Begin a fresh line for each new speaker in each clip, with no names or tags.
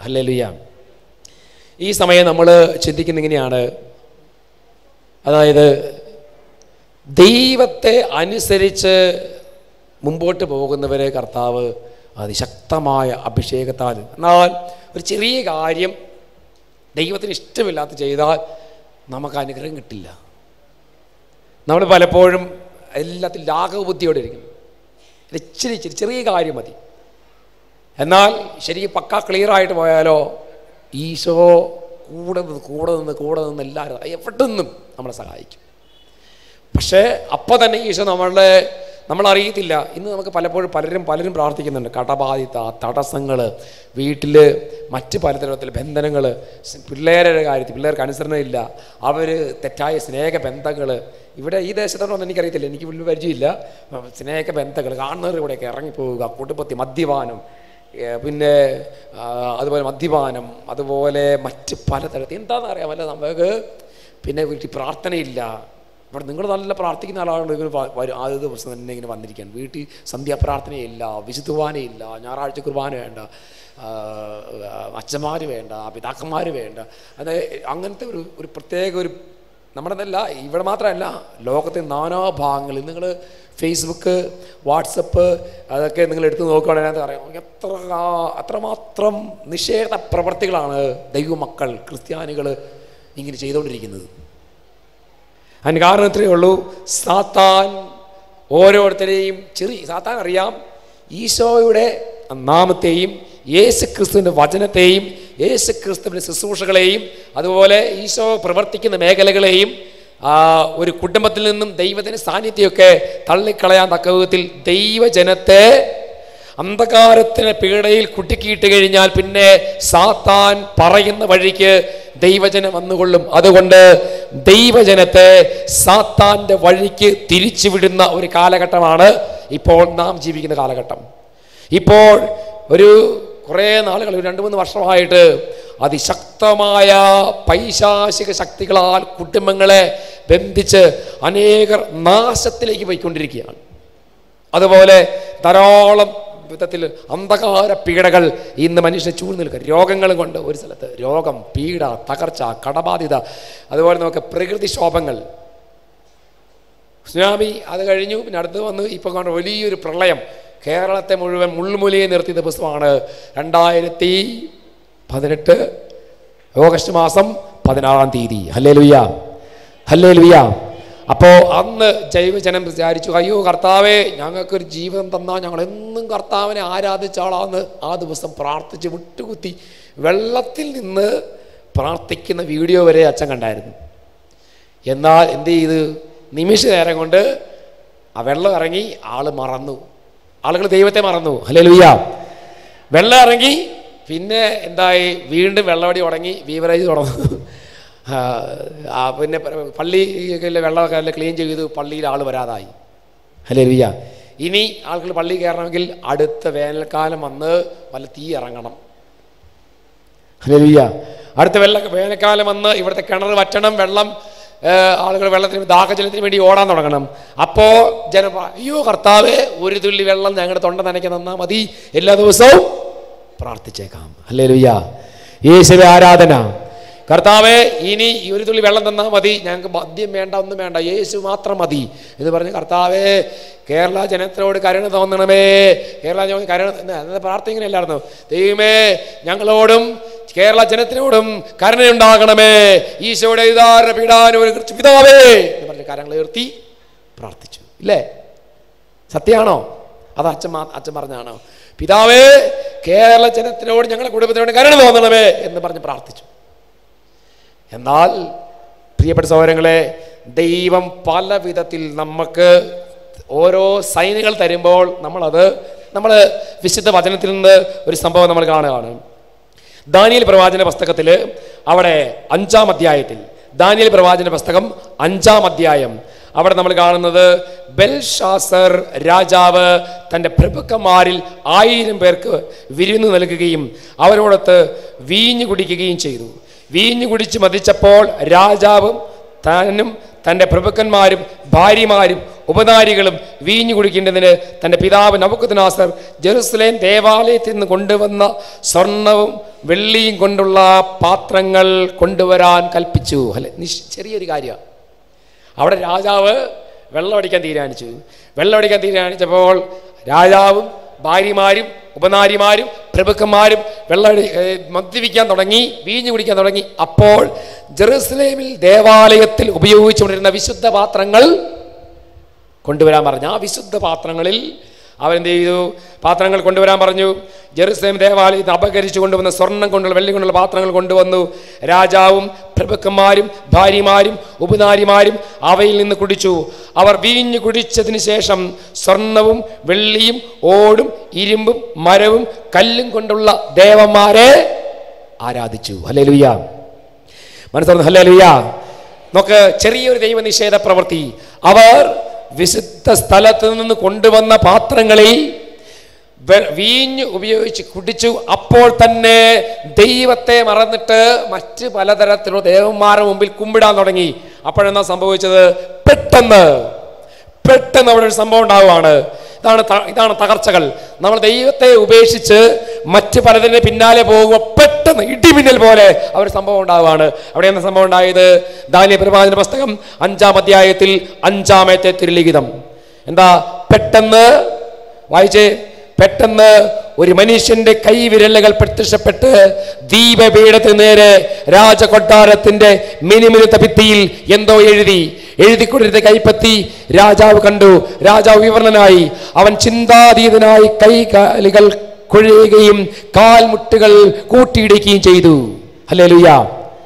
hallelujah ഈ സമയം നമ്മൾ ചിന്തിക്കുന്ന ഇങ്ങനെയാണ് അതായത് ദൈവത്തെ അനുസരിച്ച് മുമ്പോട്ട് പോകുന്നവരെ കർത്താവ് അതിശക്തമായ അഭിഷേകത്താൽ എന്നാൽ ഒരു ചെറിയ കാര്യം ദൈവത്തിന് ഇഷ്ടമില്ലാത്ത ചെയ്താൽ നമുക്ക് അനുഗ്രഹം കിട്ടില്ല നമ്മൾ പലപ്പോഴും എല്ലാത്തിലും ലാഘവബുദ്ധിയോടെ ഇരിക്കും ഒരു ഇച്ചിരി ഇച്ചിരി ചെറിയ കാര്യം മതി എന്നാൽ ശരിക്കും പക്ക ക്ലിയർ ആയിട്ട് പോയാലോ ഈശോ കൂടെ നിന്ന് കൂടെ നിന്ന് കൂടെ നിന്ന് എല്ലാവരും എവിടെ നിന്നും നമ്മളെ സഹായിക്കും പക്ഷേ അപ്പോൾ തന്നെ ഈശോ നമ്മളുടെ നമ്മൾ അറിയത്തില്ല ഇന്ന് നമുക്ക് പലപ്പോഴും പലരും പലരും പ്രാർത്ഥിക്കുന്നുണ്ട് കടബാധിത തടസ്സങ്ങൾ വീട്ടിൽ മറ്റ് പലതരത്തിൽ ബന്ധനങ്ങൾ പിള്ളേരുടെ കാര്യത്തിൽ പിള്ളേർക്ക് അനുസരണയില്ല അവർ തെറ്റായ സ്നേഹബന്ധങ്ങൾ ഇവിടെ ഈ ദേശത്തോടൊന്നും എനിക്കറിയത്തില്ല എനിക്ക് വലിയ പരിചയമില്ല സ്നേഹബന്ധങ്ങൾ കാണുന്നവരുടെ കൂടെയൊക്കെ ഇറങ്ങിപ്പോവുക കുടുംബത്തിൽ മദ്യപാനം ഏ, പിന്നെ ആ, അതുപോലെ മദ്യപാനം അതുപോലെ മറ്റ് പലതരത്തിൽ എന്താണെന്ന് അറിയാമല്ല നമുക്ക് പിന്നെ വീട്ടിൽ പ്രാർത്ഥനയില്ല ഇവിടെ നിങ്ങൾ നല്ല പ്രാർത്ഥിക്കുന്ന ആളാണ് ഇങ്ങനെ വ- വരും ആദ്യ ദിവസം തന്നെ ഇങ്ങനെ വന്നിരിക്കാൻ വീട്ടിൽ സന്ധ്യാപ്രാർത്ഥനയില്ല വിശുദ്ധ കുർബാനയില്ല ഞായറാഴ്ച കുർബാന വേണ്ട അച്ഛന്മാർ വേണ്ട പിതാക്കന്മാർ വേണ്ട അത് അങ്ങനത്തെ ഒരു ഒരു പ്രത്യേക ഒരു നമ്മുടെതല്ല ഇവിടെ മാത്രമല്ല ലോകത്തെ നാനാഭാഗങ്ങളിൽ നിങ്ങൾ ഫേസ്ബുക്ക് വാട്സപ്പ് അതൊക്കെ നിങ്ങൾ എടുത്ത് നോക്കുകയാണെങ്കിൽ അതിനകത്ത് അറിയാം എത്ര ആ- അത്രമാത്രം നിഷേധ പ്രവർത്തികളാണ് ദൈവമക്കൾ ക്രിസ്ത്യാനികൾ ഇങ്ങനെ ചെയ്തുകൊണ്ടിരിക്കുന്നത് അതിന് കാരണം ഇത്രയേ ഉള്ളൂ സാത്താൻ ഓരോരുത്തരെയും ചെറിയ സാത്താൻ അറിയാം ഈശോയുടെ നാമത്തെയും യേശു ക്രിസ്തുവിൻ്റെ വചനത്തെയും യേശു ക്രിസ്തുവിൻ്റെ ശുശ്രൂഷകളെയും അതുപോലെ ഈശോ പ്രവർത്തിക്കുന്ന മേഖലകളെയും ആ, ഒരു കുടുംബത്തിൽ നിന്നും ദൈവത്തിൻ്റെ സാന്നിധ്യമൊക്കെ തള്ളിക്കളയാൻ തക്ക വിധത്തിൽ ദൈവജനത്തെ അന്ധകാരത്തിന് പീഡയിൽ കുട്ടിക്കിയിട്ട് കഴിഞ്ഞാൽ പിന്നെ സാത്താൻ പറയുന്ന വഴിക്ക് ദൈവജനം വന്നുകൊള്ളും അതുകൊണ്ട് ദൈവജനത്തെ സാത്താൻ്റെ വഴിക്ക് തിരിച്ചുവിടുന്ന ഒരു കാലഘട്ടമാണ് ഇപ്പോൾ നാം ജീവിക്കുന്ന കാലഘട്ടം ഇപ്പോൾ ഒരു കുറേ നാളുകൾ ഒരു രണ്ട് മൂന്ന് വർഷമായിട്ട് അതിശക്തമായ പൈശാചിക ശക്തികളാൽ കുടുംബങ്ങളെ ബന്ധിച്ച് അനേകർ നാശത്തിലേക്ക് പോയിക്കൊണ്ടിരിക്കുകയാണ് അതുപോലെ ധാരാളം വിധത്തിൽ അന്ധകാര പീഡകൾ ഇന്ന് മനുഷ്യനെ ചൂഴ്ന്നു നിൽക്കുക രോഗങ്ങൾ കൊണ്ട് ഒരു സ്ഥലത്ത് രോഗം പീഡ തകർച്ച കടബാധിത അതുപോലെ നമുക്ക് പ്രകൃതിക്ഷോഭങ്ങൾ സുനാമി അത് കഴിഞ്ഞു പിന്നെ അടുത്ത് വന്ന് ഇപ്പം കണ്ട വലിയൊരു പ്രളയം കേരളത്തെ മുഴുവൻ മുള്ളുമുലയെ നിർത്തിയ ദിവസമാണ് രണ്ടായിരത്തി പതിനെട്ട് ഓഗസ്റ്റ് മാസം പതിനാറാം തീയതി ഹല്ലേ ലുയ്യ ഹല്ലേ ലുയ്യ അപ്പോൾ അന്ന് ജൈവജനം വിചാരിച്ചു അയ്യോ കർത്താവേ ഞങ്ങൾക്കൊരു ജീവിതം തന്നാൽ ഞങ്ങൾ എന്നും കർത്താവിനെ ആരാധിച്ച ആളാന്ന് ആ ദിവസം പ്രാർത്ഥിച്ച് വിട്ടുകുത്തി വെള്ളത്തിൽ നിന്ന് പ്രാർത്ഥിക്കുന്ന വീഡിയോ വരെ അച്ഛൻ കണ്ടായിരുന്നു എന്നാൽ എന്ത് ചെയ്ത് നിമിഷ നേരം കൊണ്ട് ആ വെള്ളം ഇറങ്ങി ആള് മറന്നു ആളുകൾ ദൈവത്തെ മറന്നു അല്ലേ ലുയ്യ വെള്ളം ഇറങ്ങി പിന്നെ എന്തായി വീണ്ടും വെള്ളമടി തുടങ്ങി ബീവറേജ് തുടങ്ങും ആ, ആ, പിന്നെ പള്ളിയിലെ വെള്ളമൊക്കെ ക്ലീൻ ചെയ്തു പള്ളിയിൽ ആൾ വരാതായി അല്ലേ ലുയ്യ ഇനി ആളുകൾ പള്ളി കയറണമെങ്കിൽ അടുത്ത വേനൽക്കാലം വന്ന് വല്ല തീ ഇറങ്ങണം ഹല്ലേലൂയ അടുത്ത വെള്ള വേനൽക്കാലം വന്ന് ഇവിടുത്തെ കിണർ വറ്റണം വെള്ളം ഏ, ആളുകൾ വെള്ളത്തിന് ദാഹജലത്തിന് വേണ്ടി ഓടാൻ തുടങ്ങണം അപ്പോൾ ജനം പറ- അയ്യോ കർത്താവേ ഒരു തുള്ളി വെള്ളം ഞങ്ങളുടെ തൊണ്ട നനയ്ക്ക് തന്നാൽ മതി എല്ലാ ദിവസവും പ്രാർത്ഥിച്ചേക്കാം അല്ലേ ലുയ്യ യേശുവെ ആരാധന കർത്താവെ ഇനി ഈ ഒരു തുള്ളി വെള്ളം തന്നാൽ മതി ഞങ്ങൾക്ക് മദ്യം വേണ്ട ഒന്നും വേണ്ട യേശു മാത്രം മതി എന്ന് പറഞ്ഞ് കർത്താവെ കേരള ജനത്തിനോട് കരുണ തോന്നണമേ കേരള ജന കരുണ അന്നത്തെ പ്രാർത്ഥന ഇങ്ങനെയല്ലായിരുന്നു ദൈവമേ ഞങ്ങളോടും കേരള ജനത്തിനോടും കരുണയുണ്ടാകണമേ ഈശോയുടെ ഇതാരുടെ പീഡാനും ഒരു പിതാവേ എന്ന് പറഞ്ഞ് കരങ്ങൾ ഉയർത്തി പ്രാർത്ഥിച്ചു ഇല്ലേ സത്യമാണോ അത് അച്ഛൻ മാ- അച്ഛൻ പറഞ്ഞാണോ പിതാവേ കേരള ജനത്തിനോട് ഞങ്ങളുടെ കുടുംബത്തിനോട് കരുണ തോന്നണമേ എന്ന് പറഞ്ഞ് പ്രാർത്ഥിച്ചു എന്നാൽ പ്രിയപ്പെട്ട സഹോദരങ്ങളെ ദൈവം പല വിധത്തിൽ നമുക്ക് ഓരോ സൈനുകൾ തരുമ്പോൾ നമ്മളത് നമ്മൾ വിശുദ്ധ വചനത്തിൽ നിന്ന് ഒരു സംഭവം നമ്മൾ കാണുകയാണ് ദാനിയൽ പ്രവാചന പുസ്തകത്തിൽ അവിടെ അഞ്ചാം അധ്യായത്തിൽ ദാനിയൽ പ്രവാചന പുസ്തകം അഞ്ചാം അധ്യായം അവിടെ നമ്മൾ കാണുന്നത് ബെൽഷാസർ രാജാവ് തൻ്റെ പ്രഭുക്കന്മാരിൽ ആയിരം പേർക്ക് വിരുന്ന് നൽകുകയും അവരോടൊത്ത് വീഞ്ഞു കുടിക്കുകയും ചെയ്തു വീഞ്ഞു കുടിച്ച് മതിച്ചപ്പോൾ രാജാവും താനും തൻ്റെ പ്രഭുക്കന്മാരും ഭാര്യമാരും ഉപനാരികളും വീഞ്ഞു കുടിക്കേണ്ടതിന് തൻ്റെ പിതാവ് നബുക്കുദ്നാസർ ജെറുസലേം ദേവാലയത്തിൽ നിന്ന് കൊണ്ടുവന്ന സ്വർണവും വെള്ളിയും കൊണ്ടുള്ള പാത്രങ്ങൾ കൊണ്ടുവരാൻ കൽപ്പിച്ചു അല്ലെ നിശ് ചെറിയൊരു കാര്യമാണ് അവിടെ രാജാവ് വെള്ളമടിക്കാൻ തീരുമാനിച്ചു വെള്ളമടിക്കാൻ തീരുമാനിച്ചപ്പോൾ രാജാവും ഭാര്യമാരും ഉപനാരിമാരും പ്രഭുക്കന്മാരും വെള്ളം മദ്യപിക്കാൻ തുടങ്ങി വീഞ്ഞു കുടിക്കാൻ തുടങ്ങി അപ്പോൾ ജെറുസലേമിൽ ദേവാലയത്തിൽ ഉപയോഗിച്ചുകൊണ്ടിരുന്ന വിശുദ്ധ പാത്രങ്ങൾ കൊണ്ടുവരാൻ പറഞ്ഞു ആ വിശുദ്ധ പാത്രങ്ങളിൽ അവരെന്ത് ചെയ്തു പാത്രങ്ങൾ കൊണ്ടുവരാൻ പറഞ്ഞു ജെറുസലേം ദേവാലയത്തിൽ അപകരിച്ചു കൊണ്ടുവന്ന സ്വർണം കൊണ്ടുള്ള വെള്ളി കൊണ്ടുള്ള പാത്രങ്ങൾ കൊണ്ടുവന്നു രാജാവും പ്രഭുക്കന്മാരും ഭാര്യമാരും ഉപനാരിമാരും അവയിൽ നിന്ന് കുടിച്ചു അവർ വീഞ്ഞു കുടിച്ചതിന് ശേഷം സ്വർണവും വെള്ളിയും ഓടും ഇരുമ്പും മരവും കല്ലും കൊണ്ടുള്ള ദേവന്മാരെ ആരാധിച്ചു ഹലേ ലുയ്യ മനസ്സിലാക്കുന്നു ഹലേ ലുയ്യ നോക്ക് ചെറിയൊരു ദൈവനിഷേധ പ്രവൃത്തി അവർ വിശുദ്ധ സ്ഥലത്ത് നിന്ന് കൊണ്ടുവന്ന പാത്രങ്ങളിൽ വെ- വീഞ്ഞ് ഉപയോഗിച്ച് കുടിച്ചു അപ്പോൾ തന്നെ ദൈവത്തെ മറന്നിട്ട് മറ്റ് പലതരത്തിലുള്ള ദേവന്മാരുടെ മുമ്പിൽ കുമ്പിടാൻ തുടങ്ങി അപ്പോഴെന്താ സംഭവിച്ചത് പെട്ടെന്ന് പെട്ടെന്ന് അവിടെ ഒരു സംഭവം ഉണ്ടാവുകയാണ് ഇതാണ് ത- ഇതാണ് തകർച്ചകൾ നമ്മൾ ദൈവത്തെ ഉപേക്ഷിച്ച് മറ്റ് പലതിന്റെ പിന്നാലെ പോകുമ്പോൾ പെട്ടെന്ന് ഇടിമിന്നൽ പോലെ ആ ഒരു സംഭവം ഉണ്ടാവുകയാണ് അവിടെ എന്താ സംഭവം ഉണ്ടായത് ദാനിയ പ്രവാചന പുസ്തകം അഞ്ചാം അധ്യായത്തിൽ അഞ്ചാമത്തെ തിരുലിഖിതം എന്താ പെട്ടെന്ന് വായിച്ചേ പെട്ടെന്ന് ഒരു മനുഷ്യന്റെ കൈവിരലുകൾ പ്രത്യക്ഷപ്പെട്ട് ദീപപീഠത്തിന് നേരെ രാജകൊട്ടാരത്തിന്റെ മിനിമിനുത്ത ഭിത്തിയിൽ എന്തോ എഴുതി എഴുതിക്കൊണ്ടിരുന്ന കൈപ്പത്തി രാജാവ് കണ്ടു രാജാവ് വിവരണനായി അവൻ ചിന്താതീതനായി കൈകാലുകൾ കുഴയുകയും കാൽമുട്ടുകൾ കൂട്ടിയിടിക്കുകയും ചെയ്തു അല്ലേ ലുയ്യ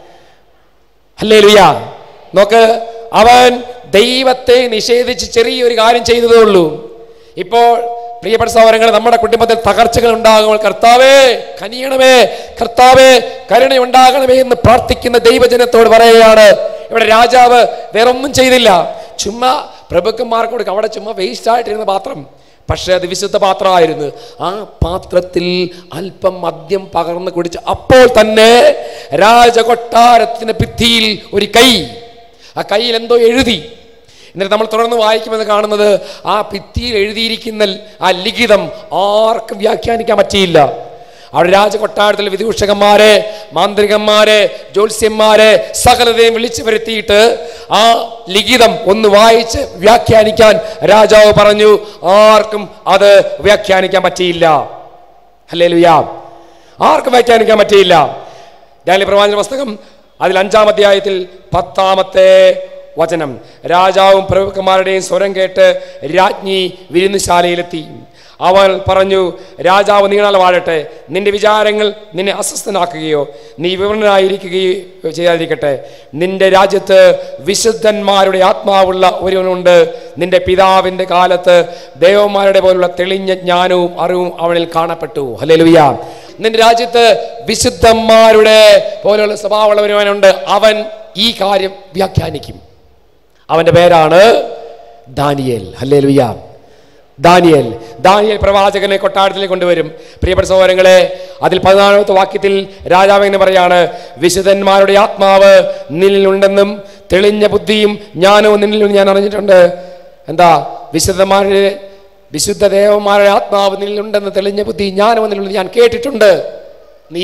അല്ലേ ലുയ്യ നോക്ക് അവൻ ദൈവത്തെ നിഷേധിച്ച് ചെറിയൊരു കാര്യം ചെയ്തതേ ഉള്ളൂ ഇപ്പോൾ പ്രിയപ്പെട്ട സഹോദരങ്ങൾ നമ്മുടെ കുടുംബത്തിൽ തകർച്ചകൾ ഉണ്ടാകുമ്പോൾ കർത്താവേ കനിയണമേ കർത്താവേ കരുണയുണ്ടാകണമേ എന്ന് പ്രാർത്ഥിക്കുന്ന ദൈവജനത്തോട് പറയുകയാണ് ഇവിടെ രാജാവ് വേറൊന്നും ചെയ്തില്ല ചുമ്മാ പ്രഭുക്കന്മാർക്ക് കൊടുക്കുക അവിടെ ചുമ്മാ വേസ്റ്റ് ആയിട്ടിരുന്ന പാത്രം പക്ഷേ അത് വിശുദ്ധ പാത്രമായിരുന്നു ആ പാത്രത്തിൽ അല്പം മദ്യം പകർന്ന് കുടിച്ച് അപ്പോൾ തന്നെ രാജകൊട്ടാരത്തിന് ഭിത്തിയിൽ ഒരു കൈ ആ കയ്യിൽ എന്തോ എഴുതി എന്നിട്ട് നമ്മൾ തുടർന്ന് വായിക്കുമെന്ന് കാണുന്നത് ആ ഭിത്തിയിൽ എഴുതിയിരിക്കുന്ന ആ ലിഖിതം ആർക്കും വ്യാഖ്യാനിക്കാൻ പറ്റിയില്ല അവിടെ രാജകൊട്ടാരത്തിലെ വിദൂഷകന്മാരെ മാന്ത്രികന്മാരെ ജ്യോത്സ്യന്മാരെ സകലതയും വിളിച്ചു വരുത്തിയിട്ട് ആ ലിഖിതം ഒന്ന് വായിച്ച് വ്യാഖ്യാനിക്കാൻ രാജാവ് പറഞ്ഞു ആർക്കും അത് വ്യാഖ്യാനിക്കാൻ പറ്റിയില്ല അല്ലേ ലുയാ ആർക്കും വ്യാഖ്യാനിക്കാൻ പറ്റിയില്ല ഡാലി പ്രവാചന പുസ്തകം അതിൽ അഞ്ചാം അധ്യായത്തിൽ പത്താമത്തെ വചനം രാജാവും പ്രഭുക്കന്മാരുടെയും സ്വരം കേട്ട് രാജ്ഞി വിരുന്നുശാലയിലെത്തി അവൾ പറഞ്ഞു രാജാവ് നീണാൽ വാഴട്ടെ നിന്റെ വിചാരങ്ങൾ നിന്നെ അസ്വസ്ഥനാക്കുകയോ നീ വിവരണനായിരിക്കുകയോ ചെയ്യാതിരിക്കട്ടെ നിന്റെ രാജ്യത്ത് വിശുദ്ധന്മാരുടെ ആത്മാവുള്ള ഒരുവനുണ്ട് നിന്റെ പിതാവിന്റെ കാലത്ത് ദേവന്മാരുടെ പോലുള്ള തെളിഞ്ഞ ജ്ഞാനവും അറിവും അവനിൽ കാണപ്പെട്ടു ഹല്ലേലൂയ നിന്റെ രാജ്യത്ത് വിശുദ്ധന്മാരുടെ പോലെയുള്ള സ്വഭാവമുള്ളവരുവനുണ്ട് അവൻ ഈ കാര്യം വ്യാഖ്യാനിക്കും അവന്റെ പേരാണ് ദാനിയേൽ ഹല്ലേലൂയ ദാനിയേൽ ദാനിയേൽ പ്രവാചകനെ കൊട്ടാരത്തിലേക്ക് കൊണ്ടുവരും പ്രിയപ്പെട്ട സഹോദരങ്ങളെ അതിൽ പതിനാലാമത്തെ വാക്യത്തിൽ രാജാവ് എന്ന് പറയാണ് വിശുദ്ധന്മാരുടെ ആത്മാവ് നിന്നിലുണ്ടെന്നും തെളിഞ്ഞ ബുദ്ധിയും ജ്ഞാനവും നിന്നിലും ഞാൻ അറിഞ്ഞിട്ടുണ്ട് എന്താ വിശുദ്ധന്മാരുടെ വിശുദ്ധ ദേവന്മാരുടെ ആത്മാവ് നിന്നിലുണ്ടെന്ന് തെളിഞ്ഞ ബുദ്ധി ജ്ഞാനവും നിന്നിലുണ്ട് ഞാൻ കേട്ടിട്ടുണ്ട് നീ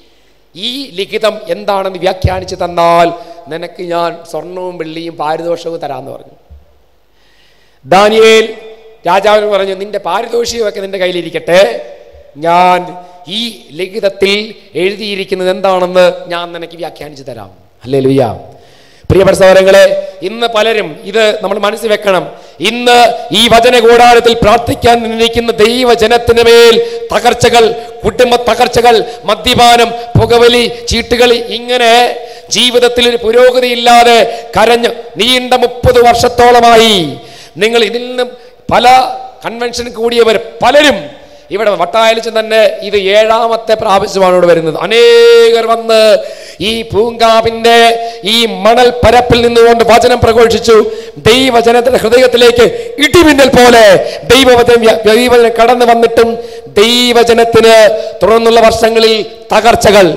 ഈ ലിഖിതം എന്താണെന്ന് വ്യാഖ്യാനിച്ച് തന്നാൽ നിനക്ക് ഞാൻ സ്വർണവും വെള്ളിയും പാരിതോഷവും തരാമെന്ന് പറഞ്ഞു ദാനിയേൽ രാജാവിന് പറഞ്ഞു നിന്റെ പാരിതോഷികമൊക്കെ നിന്റെ കയ്യിലിരിക്കട്ടെ ഞാൻ ഈ ലിഖിതത്തിൽ എഴുതിയിരിക്കുന്നത് എന്താണെന്ന് ഞാൻ നിനക്ക് വ്യാഖ്യാനിച്ചു തരാം അല്ലേ ലുയ്യ പ്രിയപ്പെട്ട സഹോദരങ്ങളെ ഇന്ന് പലരും ഇത് നമ്മൾ മനസ്സിൽ വെക്കണം ഇന്ന് ഈ വചന കൂടാരത്തിൽ പ്രാർത്ഥിക്കാൻ നിന്നിരിക്കുന്ന ദൈവജനത്തിന് മേൽ തകർച്ചകൾ കുടുംബ തകർച്ചകൾ മദ്യപാനം പുകവലി ചീട്ടുകളി ഇങ്ങനെ ജീവിതത്തിൽ ഒരു പുരോഗതിയില്ലാതെ കരഞ്ഞ് നീണ്ട മുപ്പത് വർഷത്തോളമായി നിങ്ങൾ ഇതിൽ നിന്നും പല കൺവെൻഷൻ കൂടിയവർ പലരും ഇവിടെ വട്ടായലിച്ച് തന്നെ ഇത് ഏഴാമത്തെ പ്രാവശ്യമാണ് ഇവിടെ വരുന്നത് അനേകർ വന്ന് ഈ പൂങ്കാവിന്റെ ഈ മണൽ പരപ്പിൽ നിന്നുകൊണ്ട് വചനം പ്രഘോഷിച്ചു ദൈവജനത്തിന്റെ ഹൃദയത്തിലേക്ക് ഇടിമിന്നൽ പോലെ ദൈവവചനം ദൈവജനം കടന്നു വന്നിട്ടും ദൈവജനത്തിന് തുടർന്നുള്ള വർഷങ്ങളിൽ തകർച്ചകൾ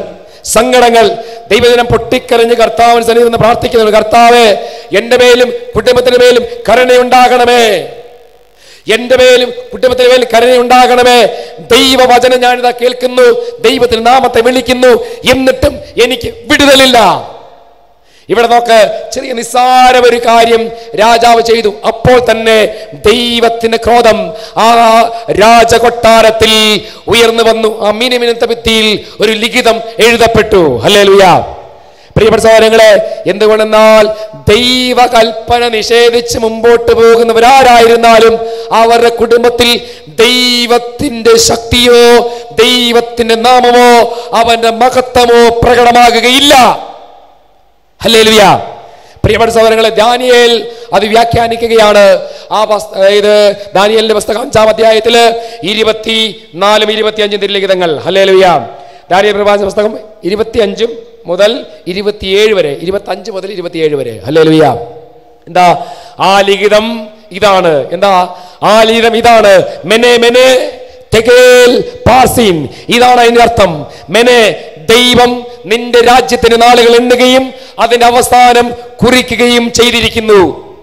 സങ്കടങ്ങൾ ദൈവദിനം പൊട്ടിക്കരഞ്ഞ് കർത്താവിന് സന്നിധി നിന്ന് പ്രാർത്ഥിക്കുന്നു കർത്താവേ എൻ്റെ മേലും കുടുംബത്തിന് മേലും കരുണയുണ്ടാകണമേ എന്റെ മേലും കുടുംബത്തിന് മേലും കരുണയുണ്ടാകണമേ ദൈവവചനം ഞാനിതാ കേൾക്കുന്നു ദൈവത്തിന് നാമത്തെ വിളിക്കുന്നു എന്നിട്ടും എനിക്ക് വിടുതലില്ല ഇവിടെ നോക്ക് ചെറിയ നിസ്സാര ഒരു കാര്യം രാജാവ് ചെയ്തു അപ്പോൾ തന്നെ ദൈവത്തിന്റെ ക്രോധം ആ രാജകൊട്ടാരത്തിൽ ഉയർന്നു വന്നു ആ മിനിമിനത്തെ ഭിത്തിയിൽ ഒരു ലിഖിതം എഴുതപ്പെട്ടു അല്ലേ പ്രിയപ്പെട്ട സഹോദരങ്ങളെ എന്തുകൊണ്ടെന്നാൽ ദൈവകൽപ്പന നിഷേധിച്ച് മുമ്പോട്ട് പോകുന്നവരാരായിരുന്നാലും അവരുടെ കുടുംബത്തിൽ ദൈവത്തിന്റെ ശക്തിയോ ദൈവത്തിന്റെ നാമമോ അവന്റെ മഹത്വമോ പ്രകടമാകുകയില്ല ഹല്ലേലൂയ പ്രിയപ്പെട്ട സഹോദരങ്ങളെ ദാനിയേൽ അത് വ്യാഖ്യാനിക്കുകയാണ് ആ വസ്ത- ഇത് ദാനിയേലിന്റെ പുസ്തകം അഞ്ചാം അധ്യായത്തില് ഇരുപത്തി നാലും ഇരുപത്തി അഞ്ചും തിരുലിഖിതങ്ങൾ ഹല്ലേലൂയ ദാനിയേൽ പ്രവാചക പുസ്തകം ഇരുപത്തി അഞ്ചും മുതൽ ഇരുപത്തിയേഴ് വരെ ഇരുപത്തി അഞ്ച് മുതൽ ഇരുപത്തിയേഴ് വരെ ഹല്ലേലൂയ എന്താ ആ ലിഖിതം ഇതാണ് എന്താ ആ ലിഖിതം ഇതാണ് മെനെ മെനെ തെകേൽ പാർസീൻ ഇതാണ് അതിന്റെ അർത്ഥം മെനെ ദൈവം നിന്റെ രാജ്യത്തിന് നാളുകൾ എണ്ണുകയും അതിന്റെ അവസാനം കുറിക്കുകയും ചെയ്തിരിക്കുന്നു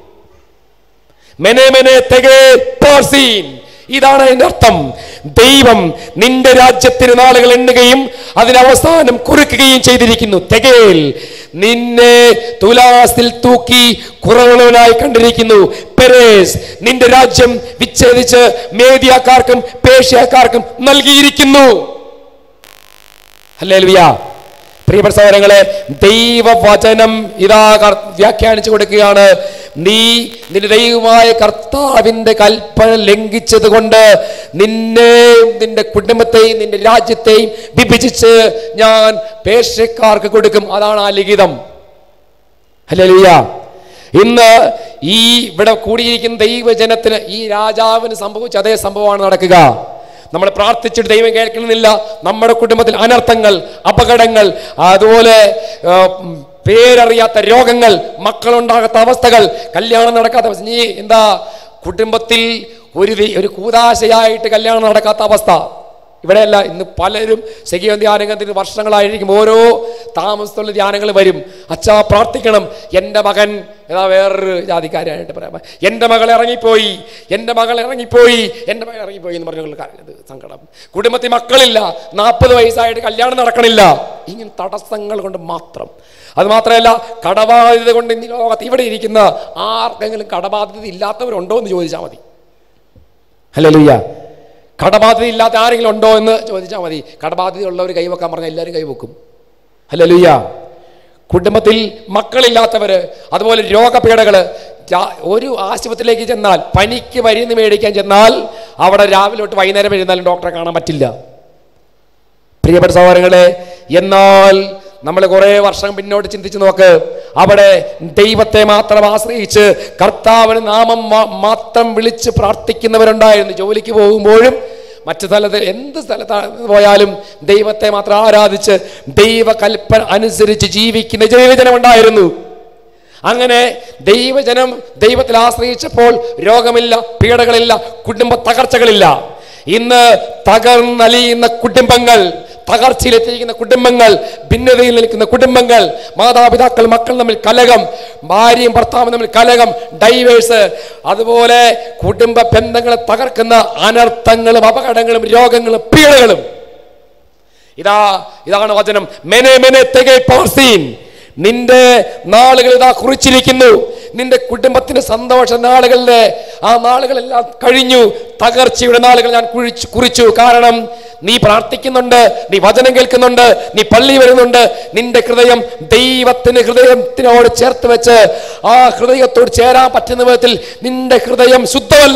മെനെ മെനെ തെകേൽ പാർസീൻ ഇതാണ് അതിന്റെ അർത്ഥം ദൈവം നിന്റെ രാജ്യത്തിന് നാളുകൾ എണ്ണുകയും അതിന് അവസാനം കുറിക്കുകയും ചെയ്തിരിക്കുന്നു തെകേൽ നിന്നെ തുലാസിൽ തൂക്കി കുറവുള്ളവനായി കണ്ടിരിക്കുന്നു പെരേസ് നിന്റെ രാജ്യം വിച്ഛേദിച്ച് മേദിയാക്കാർക്കും പേഷ്യക്കാർക്കും നൽകിയിരിക്കുന്നു ഹല്ലേലൂയ പ്രിയപ്പെട്ട സഹോദരങ്ങളെ ദൈവവചനം ഇതാ കർ- വ്യാഖ്യാനിച്ചു കൊടുക്കുകയാണ് നീ നിന്റെ ദൈവമായ കർത്താവിന്റെ കൽപ്പന ലംഘിച്ചത് കൊണ്ട് നിന്നെയും നിന്റെ കുടുംബത്തെയും നിന്റെ രാജ്യത്തെയും വിഭജിച്ച് ഞാൻ പേർഷ്യക്കാർക്ക് കൊടുക്കും അതാണ് ആ ലിഖിതം ഹല്ലേലൂയ ഇന്ന് ഈ ഇവിടെ കൂടിയിരിക്കുന്ന ദൈവജനത്തിന് ഈ രാജാവിന് സംഭവിച്ച അതേ സംഭവമാണ് നടക്കുക നമ്മൾ പ്രാർത്ഥിച്ചിട്ട് ദൈവം കേൾക്കണമെന്നില്ല നമ്മുടെ കുടുംബത്തിൽ അനർത്ഥങ്ങൾ അപകടങ്ങൾ അതുപോലെ ആ, ഉം, പേരറിയാത്ത രോഗങ്ങൾ മക്കളുണ്ടാകാത്ത അവസ്ഥകൾ കല്യാണം നടക്കാത്ത അവസ്ഥ നീ എന്താ കുടുംബത്തിൽ ഒരു വി- ഒരു കൂതാശയായിട്ട് കല്യാണം നടക്കാത്ത അവസ്ഥ ഇവിടെയല്ല ഇന്ന് പലരും സെഗിയോ ധ്യാനത്തിന് വർഷങ്ങളായിരിക്കും ഓരോ താമസത്തുള്ള ധ്യാനങ്ങൾ വരും അച്ഛാ പ്രാർത്ഥിക്കണം എൻ്റെ മകൻ ഏതാ വേറൊരു ജാതിക്കാരായിട്ട് പറയാം എൻ്റെ മകൾ ഇറങ്ങിപ്പോയി എൻ്റെ മകൾ ഇറങ്ങിപ്പോയി എൻ്റെ മകൾ ഇറങ്ങിപ്പോയി എന്ന് പറഞ്ഞ ഇത് സങ്കടം കുടുംബത്തിൽ മക്കളില്ല നാൽപ്പത് വയസ്സായിട്ട് കല്യാണം നടക്കണില്ല ഇങ്ങനെ തടസ്സങ്ങൾ കൊണ്ട് മാത്രം അത് മാത്രമല്ല കടബാധ്യത കൊണ്ട് ഇന്ന് ഈ ലോകത്ത് ഇവിടെ ഇരിക്കുന്ന ആർക്കെങ്കിലും കടബാധ്യത ഇല്ലാത്തവരുണ്ടോ എന്ന് ചോദിച്ചാൽ മതി ഹല്ലേലൂയ കടബാധ്യത ഇല്ലാത്ത ആരെങ്കിലും ഉണ്ടോ എന്ന് ചോദിച്ചാൽ മതി കടബാധ്യത ഉള്ളവർ കൈവെക്കാൻ പറഞ്ഞാൽ എല്ലാവരും കൈവെക്കും ഹല്ലേലൂയ കുടുംബത്തിൽ മക്കളില്ലാത്തവര് അതുപോലെ രോഗപീഠകള് രാ- ഒരു ആശുപത്രിയിലേക്ക് ചെന്നാൽ പനിക്ക് മരുന്ന് മേടിക്കാൻ ചെന്നാൽ അവിടെ രാവിലെ തൊട്ട് വൈകുന്നേരം എഴുന്നാലും ഡോക്ടറെ കാണാൻ പറ്റില്ല പ്രിയപ്പെട്ട സഹോദരങ്ങളെ എന്നാൽ നമ്മൾ കുറേ വർഷം പിന്നോട്ട് ചിന്തിച്ചു നോക്ക് അവിടെ ദൈവത്തെ മാത്രം ആശ്രയിച്ച് കർത്താവിന് നാമം മാ- മാത്രം വിളിച്ച് പ്രാർത്ഥിക്കുന്നവരുണ്ടായിരുന്നു ജോലിക്ക് പോകുമ്പോഴും മറ്റു സ്ഥലത്ത് എന്ത് സ്ഥലത്താണ് പോയാലും ദൈവത്തെ മാത്രം ആരാധിച്ച് ദൈവകൽപ്പന അനുസരിച്ച് ജീവിക്കുന്ന ദൈവജനമുണ്ടായിരുന്നു അങ്ങനെ ദൈവജനം ദൈവത്തിൽ ആശ്രയിച്ചപ്പോൾ രോഗമില്ല പീഡകളില്ല കുടുംബ തകർച്ചകളില്ല ഇന്ന് തകർന്നലിയുന്ന കുടുംബങ്ങൾ തകർച്ചയിലെത്തിയിരിക്കുന്ന കുടുംബങ്ങൾ ഭിന്നതയിൽ നിൽക്കുന്ന കുടുംബങ്ങൾ മാതാപിതാക്കൾ മക്കൾ തമ്മിൽ കലകം ഭാര്യയും ഭർത്താവും തമ്മിൽ കലകം ഡൈവേഴ്സ് അതുപോലെ കുടുംബ ബന്ധങ്ങളെ തകർക്കുന്ന അനർത്ഥങ്ങളും അപകടങ്ങളും രോഗങ്ങളും പീഡകളും ഇതാ ഇതാണ് വചനം മെനെ മെനെ തെകെ പാർസീൻ നിന്റെ നാളുകൾ ഇതാ കുറിച്ചിരിക്കുന്നു നിന്റെ കുടുംബത്തിന്റെ സന്തോഷ നാളുകളിലെ ആ നാളുകളെല്ലാം കഴിഞ്ഞു തകർച്ചയുടെ നാളുകൾ ഞാൻ കുഴിച്ചു കുറിച്ചു കാരണം നീ പ്രാർത്ഥിക്കുന്നുണ്ട് നീ വചനം കേൾക്കുന്നുണ്ട് നീ പള്ളി വരുന്നുണ്ട് നിന്റെ ഹൃദയം ദൈവത്തിന് ഹൃദയത്തിനോട് ചേർത്ത് വെച്ച് ആ ഹൃദയത്തോട് ചേരാൻ പറ്റുന്ന വിധത്തിൽ നിന്റെ ഹൃദയം ശുദ്ധമല്ല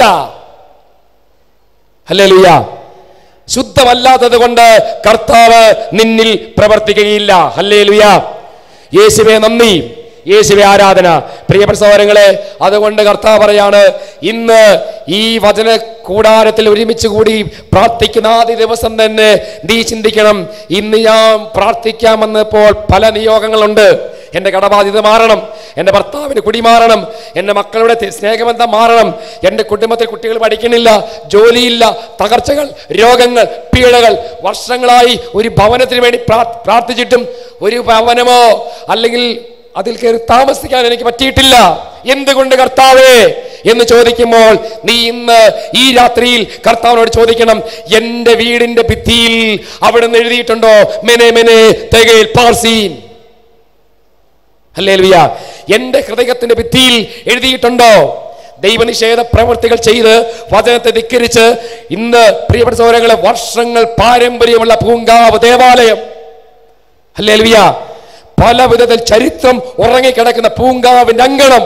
അല്ലേ ശുദ്ധമല്ലാത്തത് കൊണ്ട് കർത്താവ് നിന്നിൽ പ്രവർത്തിക്കുകയില്ല ഹല്ലേ യേശുവെ നന്ദി യേശുവെ ആരാധന പ്രിയപ്പെട്ട സഹോദരങ്ങളെ അതുകൊണ്ട് കർത്താവ് പറയാണ് ഇന്ന് ഈ വചന കൂടാരത്തിൽ ഒരുമിച്ച് കൂടി പ്രാർത്ഥിക്കുന്ന ആദ്യ ദിവസം തന്നെ നീ ചിന്തിക്കണം ഇന്ന് ഞാൻ പ്രാർത്ഥിക്കാൻ വന്നപ്പോൾ പല നിയോഗങ്ങളുണ്ട് എൻ്റെ കടബാധ്യത മാറണം എൻ്റെ ഭർത്താവിന് കുടി മാറണം എൻ്റെ മക്കളുടെ തി- സ്നേഹബന്ധം മാറണം എൻ്റെ കുടുംബത്തിൽ കുട്ടികൾ പഠിക്കണില്ല ജോലിയില്ല തകർച്ചകൾ രോഗങ്ങൾ പീഡകൾ വർഷങ്ങളായി ഒരു ഭവനത്തിന് വേണ്ടി പ്രാ- പ്രാർത്ഥിച്ചിട്ടും ഒരു ഭവനമോ അല്ലെങ്കിൽ അതിൽ കയറി താമസിക്കാൻ എനിക്ക് പറ്റിയിട്ടില്ല എന്തുകൊണ്ട് കർത്താവേ എന്ന് ചോദിക്കുമ്പോൾ നീ ഇന്ന് ഈ രാത്രിയിൽ കർത്താവിനോട് ചോദിക്കണം എന്റെ വീടിന്റെ ഭിത്തിയിൽ അവിടെ നിന്ന് എഴുതിയിട്ടുണ്ടോ മെനെ മെനെ തെകയിൽ പാർസീൻ ഹല്ലേലൂയ എന്റെ ഹൃദയത്തിന്റെ ഭിത്തിയിൽ എഴുതിയിട്ടുണ്ടോ ദൈവനിഷേധ പ്രവൃത്തികൾ ചെയ്ത് വചനത്തെ ധിക്കരിച്ച് ഇന്ന് പ്രിയപ്പെട്ട സൗരങ്ങളെ വർഷങ്ങൾ പാരമ്പര്യമുള്ള പൂങ്കാവ് ദേവാലയം ഹല്ലേലൂയ പല വിധത്തിൽ ചരിത്രം ഉറങ്ങിക്കിടക്കുന്ന പൂങ്കാവിന്റെ അങ്കണം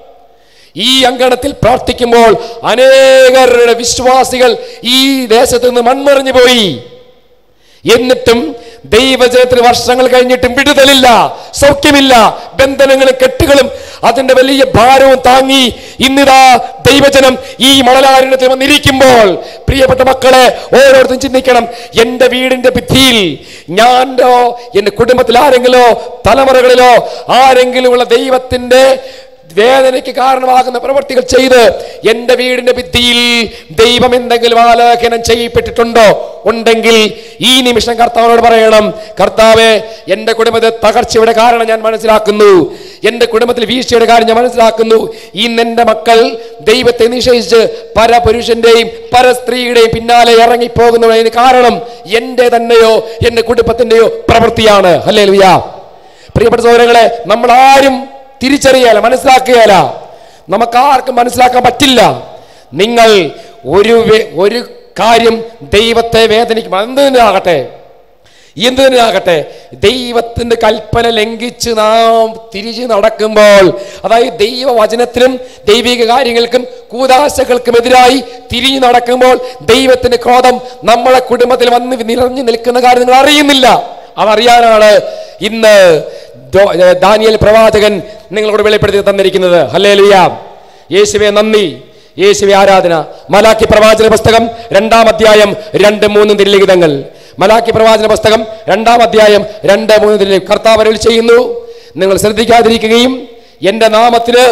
ഈ അങ്കണത്തിൽ പ്രാർത്ഥിക്കുമ്പോൾ അനേകരുടെ വിശ്വാസികൾ ഈ ദേശത്ത് നിന്ന് മൺമറിഞ്ഞു പോയി എന്നിട്ടും ദൈവജനത്തിന് വർഷങ്ങൾ കഴിഞ്ഞിട്ടും വിടുതലില്ല സൗഖ്യമില്ല ബന്ധനങ്ങളും കെട്ടുകളും അതിന്റെ വലിയ ഭാരവും താങ്ങി ഇന്നിതാ ദൈവജനം ഈ മണലാരണ്യത്തിൽ വന്നിരിക്കുമ്പോൾ പ്രിയപ്പെട്ട മക്കളെ ഓരോരുത്തരും ചിന്തിക്കണം എൻ്റെ വീടിന്റെ ഭിത്തിയിൽ ഞാനോ എൻ്റെ കുടുംബത്തിൽ ആരെങ്കിലോ തലമുറകളിലോ ആരെങ്കിലും ഉള്ള ദൈവത്തിന്റെ വേദനയ്ക്ക് കാരണമാകുന്ന പ്രവൃത്തികൾ ചെയ്ത് എൻ്റെ വീടിന്റെ ഭിത്തിയിൽ ദൈവം എന്തെങ്കിലും ആലേഖനം ചെയ്യപ്പെട്ടിട്ടുണ്ടോ ഉണ്ടെങ്കിൽ ഈ നിമിഷം കർത്താവിനോട് പറയണം കർത്താവെ എൻ്റെ കുടുംബത്തെ തകർച്ചയുടെ കാരണം ഞാൻ മനസ്സിലാക്കുന്നു എൻ്റെ കുടുംബത്തിൽ വീഴ്ചയുടെ കാര്യം ഞാൻ മനസ്സിലാക്കുന്നു ഇന്ന് എൻ്റെ മക്കൾ ദൈവത്തെ നിഷേധിച്ച് പരപുരുഷന്റെയും പരസ്ത്രീയുടെയും പിന്നാലെ ഇറങ്ങിപ്പോകുന്നതിന് കാരണം എൻ്റെ തന്നെയോ എൻ്റെ കുടുംബത്തിൻ്റെയോ പ്രവൃത്തിയാണ് അല്ലേ ലുയാ പ്രിയപ്പെട്ട സഹോദരങ്ങളെ നമ്മൾ ആരും തിരിച്ചറിയാല മനസ്സിലാക്കുകയല്ല നമുക്കാർക്കും മനസ്സിലാക്കാൻ പറ്റില്ല നിങ്ങൾ ഒരു വേ- ഒരു കാര്യം ദൈവത്തെ വേദനിക്കും എന്ത് തന്നെയാകട്ടെ എന്ത് തന്നെയാകട്ടെ ദൈവത്തിന്റെ കൽപ്പന ലംഘിച്ച് നാം തിരിച്ചു നടക്കുമ്പോൾ അതായത് ദൈവവചനത്തിനും ദൈവിക കാര്യങ്ങൾക്കും കൂതാശകൾക്കും എതിരായി തിരിഞ്ഞു നടക്കുമ്പോൾ ദൈവത്തിന്റെ ക്രോധം നമ്മളെ കുടുംബത്തിൽ വന്ന് നിറഞ്ഞു നിൽക്കുന്ന കാര്യം നിങ്ങൾ അറിയുന്നില്ല അതറിയാനാണ് ഇന്ന് ദോ- ഏ, ദാനിയേൽ പ്രവാചകൻ നിങ്ങളോട് വെളിപ്പെടുത്തി തന്നിരിക്കുന്നത് ഹല്ലേ യേശുവെ നന്ദി യേശുവെ ആരാധന മലാക്കി പ്രവാചന പുസ്തകം രണ്ടാം അധ്യായം രണ്ട് മൂന്ന് തിരുലിഖിതങ്ങൾ മലാക്കി പ്രവാചന പുസ്തകം രണ്ടാം അധ്യായം രണ്ട് മൂന്ന് തിരുലി കർത്താവ് അരുളി ചെയ്യുന്നു നിങ്ങൾ ശ്രദ്ധിക്കാതിരിക്കുകയും എൻ്റെ നാമത്തിന്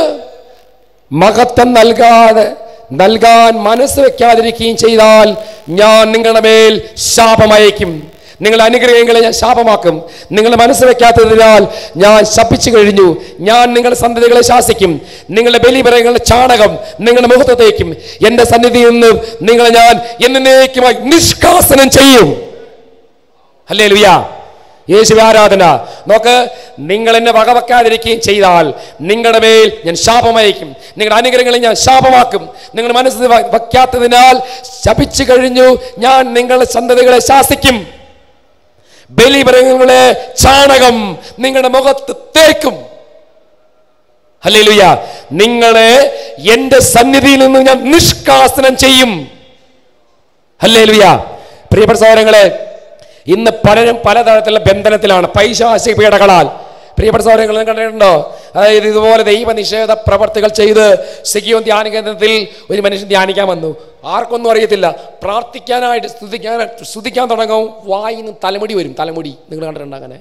മഹത്വം നൽകാതെ നൽകാൻ മനസ്സ് വെക്കാതിരിക്കുകയും ചെയ്താൽ ഞാൻ നിങ്ങളുടെ മേൽ ശാപമയക്കും നിങ്ങളുടെ അനുഗ്രഹങ്ങളെ ഞാൻ ശാപമാക്കും നിങ്ങൾ മനസ്സ് വെക്കാത്തതിനാൽ ഞാൻ ശപിച്ചു കഴിഞ്ഞു ഞാൻ നിങ്ങളുടെ സന്തതികളെ ശാസിക്കും നിങ്ങളുടെ ബലിപരങ്ങളുടെ ചാണകം നിങ്ങളുടെ മുഖത്തേക്കും എൻ്റെ സന്നിധിയിൽ നിന്ന് നിങ്ങളെ ഞാൻ എന്നേക്കുമായി നിഷ്കാസനം ചെയ്യും അല്ലേ ലുയാ യേശു ആരാധന നോക്ക് നിങ്ങൾ എന്നെ വകവെക്കാതിരിക്കുകയും ചെയ്താൽ നിങ്ങളുടെ മേൽ ഞാൻ ശാപമയക്കും നിങ്ങളുടെ അനുഗ്രഹങ്ങളെ ഞാൻ ശാപമാക്കും നിങ്ങൾ മനസ്സിൽ വ- വയ്ക്കാത്തതിനാൽ ശപിച്ചു കഴിഞ്ഞു ഞാൻ നിങ്ങളുടെ സന്തതികളെ ശാസിക്കും ബലിപരങ്ങളെ ചാണകം നിങ്ങളുടെ മുഖത്ത് തേക്കും ഹല്ലേലൂയ നിങ്ങളെ എന്റെ സന്നിധിയിൽ നിന്ന് ഞാൻ നിഷ്കാസനം ചെയ്യും ഹല്ലേലൂയ പ്രിയപ്പെട്ട സഹോദരങ്ങളെ ഇന്ന് പലരും പലതരത്തിലുള്ള ബന്ധനത്തിലാണ് പൈശാചിക പീഡകളാൽ പ്രിയപ്പെട്ട സഹോദരങ്ങൾ നിങ്ങൾ കണ്ടിട്ടുണ്ടോ അതായത് ഇതുപോലെ ദൈവനിഷേധ പ്രവർത്തികൾ ചെയ്ത് സിഗിയോൻ ധ്യാന കേന്ദ്രത്തിൽ ഒരു മനുഷ്യൻ ധ്യാനിക്കാൻ വന്നു ആർക്കൊന്നും അറിയത്തില്ല പ്രാർത്ഥിക്കാനായിട്ട് സ്തുതിക്കാനായിട്ട് സ്തുതിക്കാൻ തുടങ്ങും വായിന്ന് തലമുടി വരും തലമുടി നിങ്ങൾ കണ്ടിട്ടുണ്ടോ അങ്ങനെ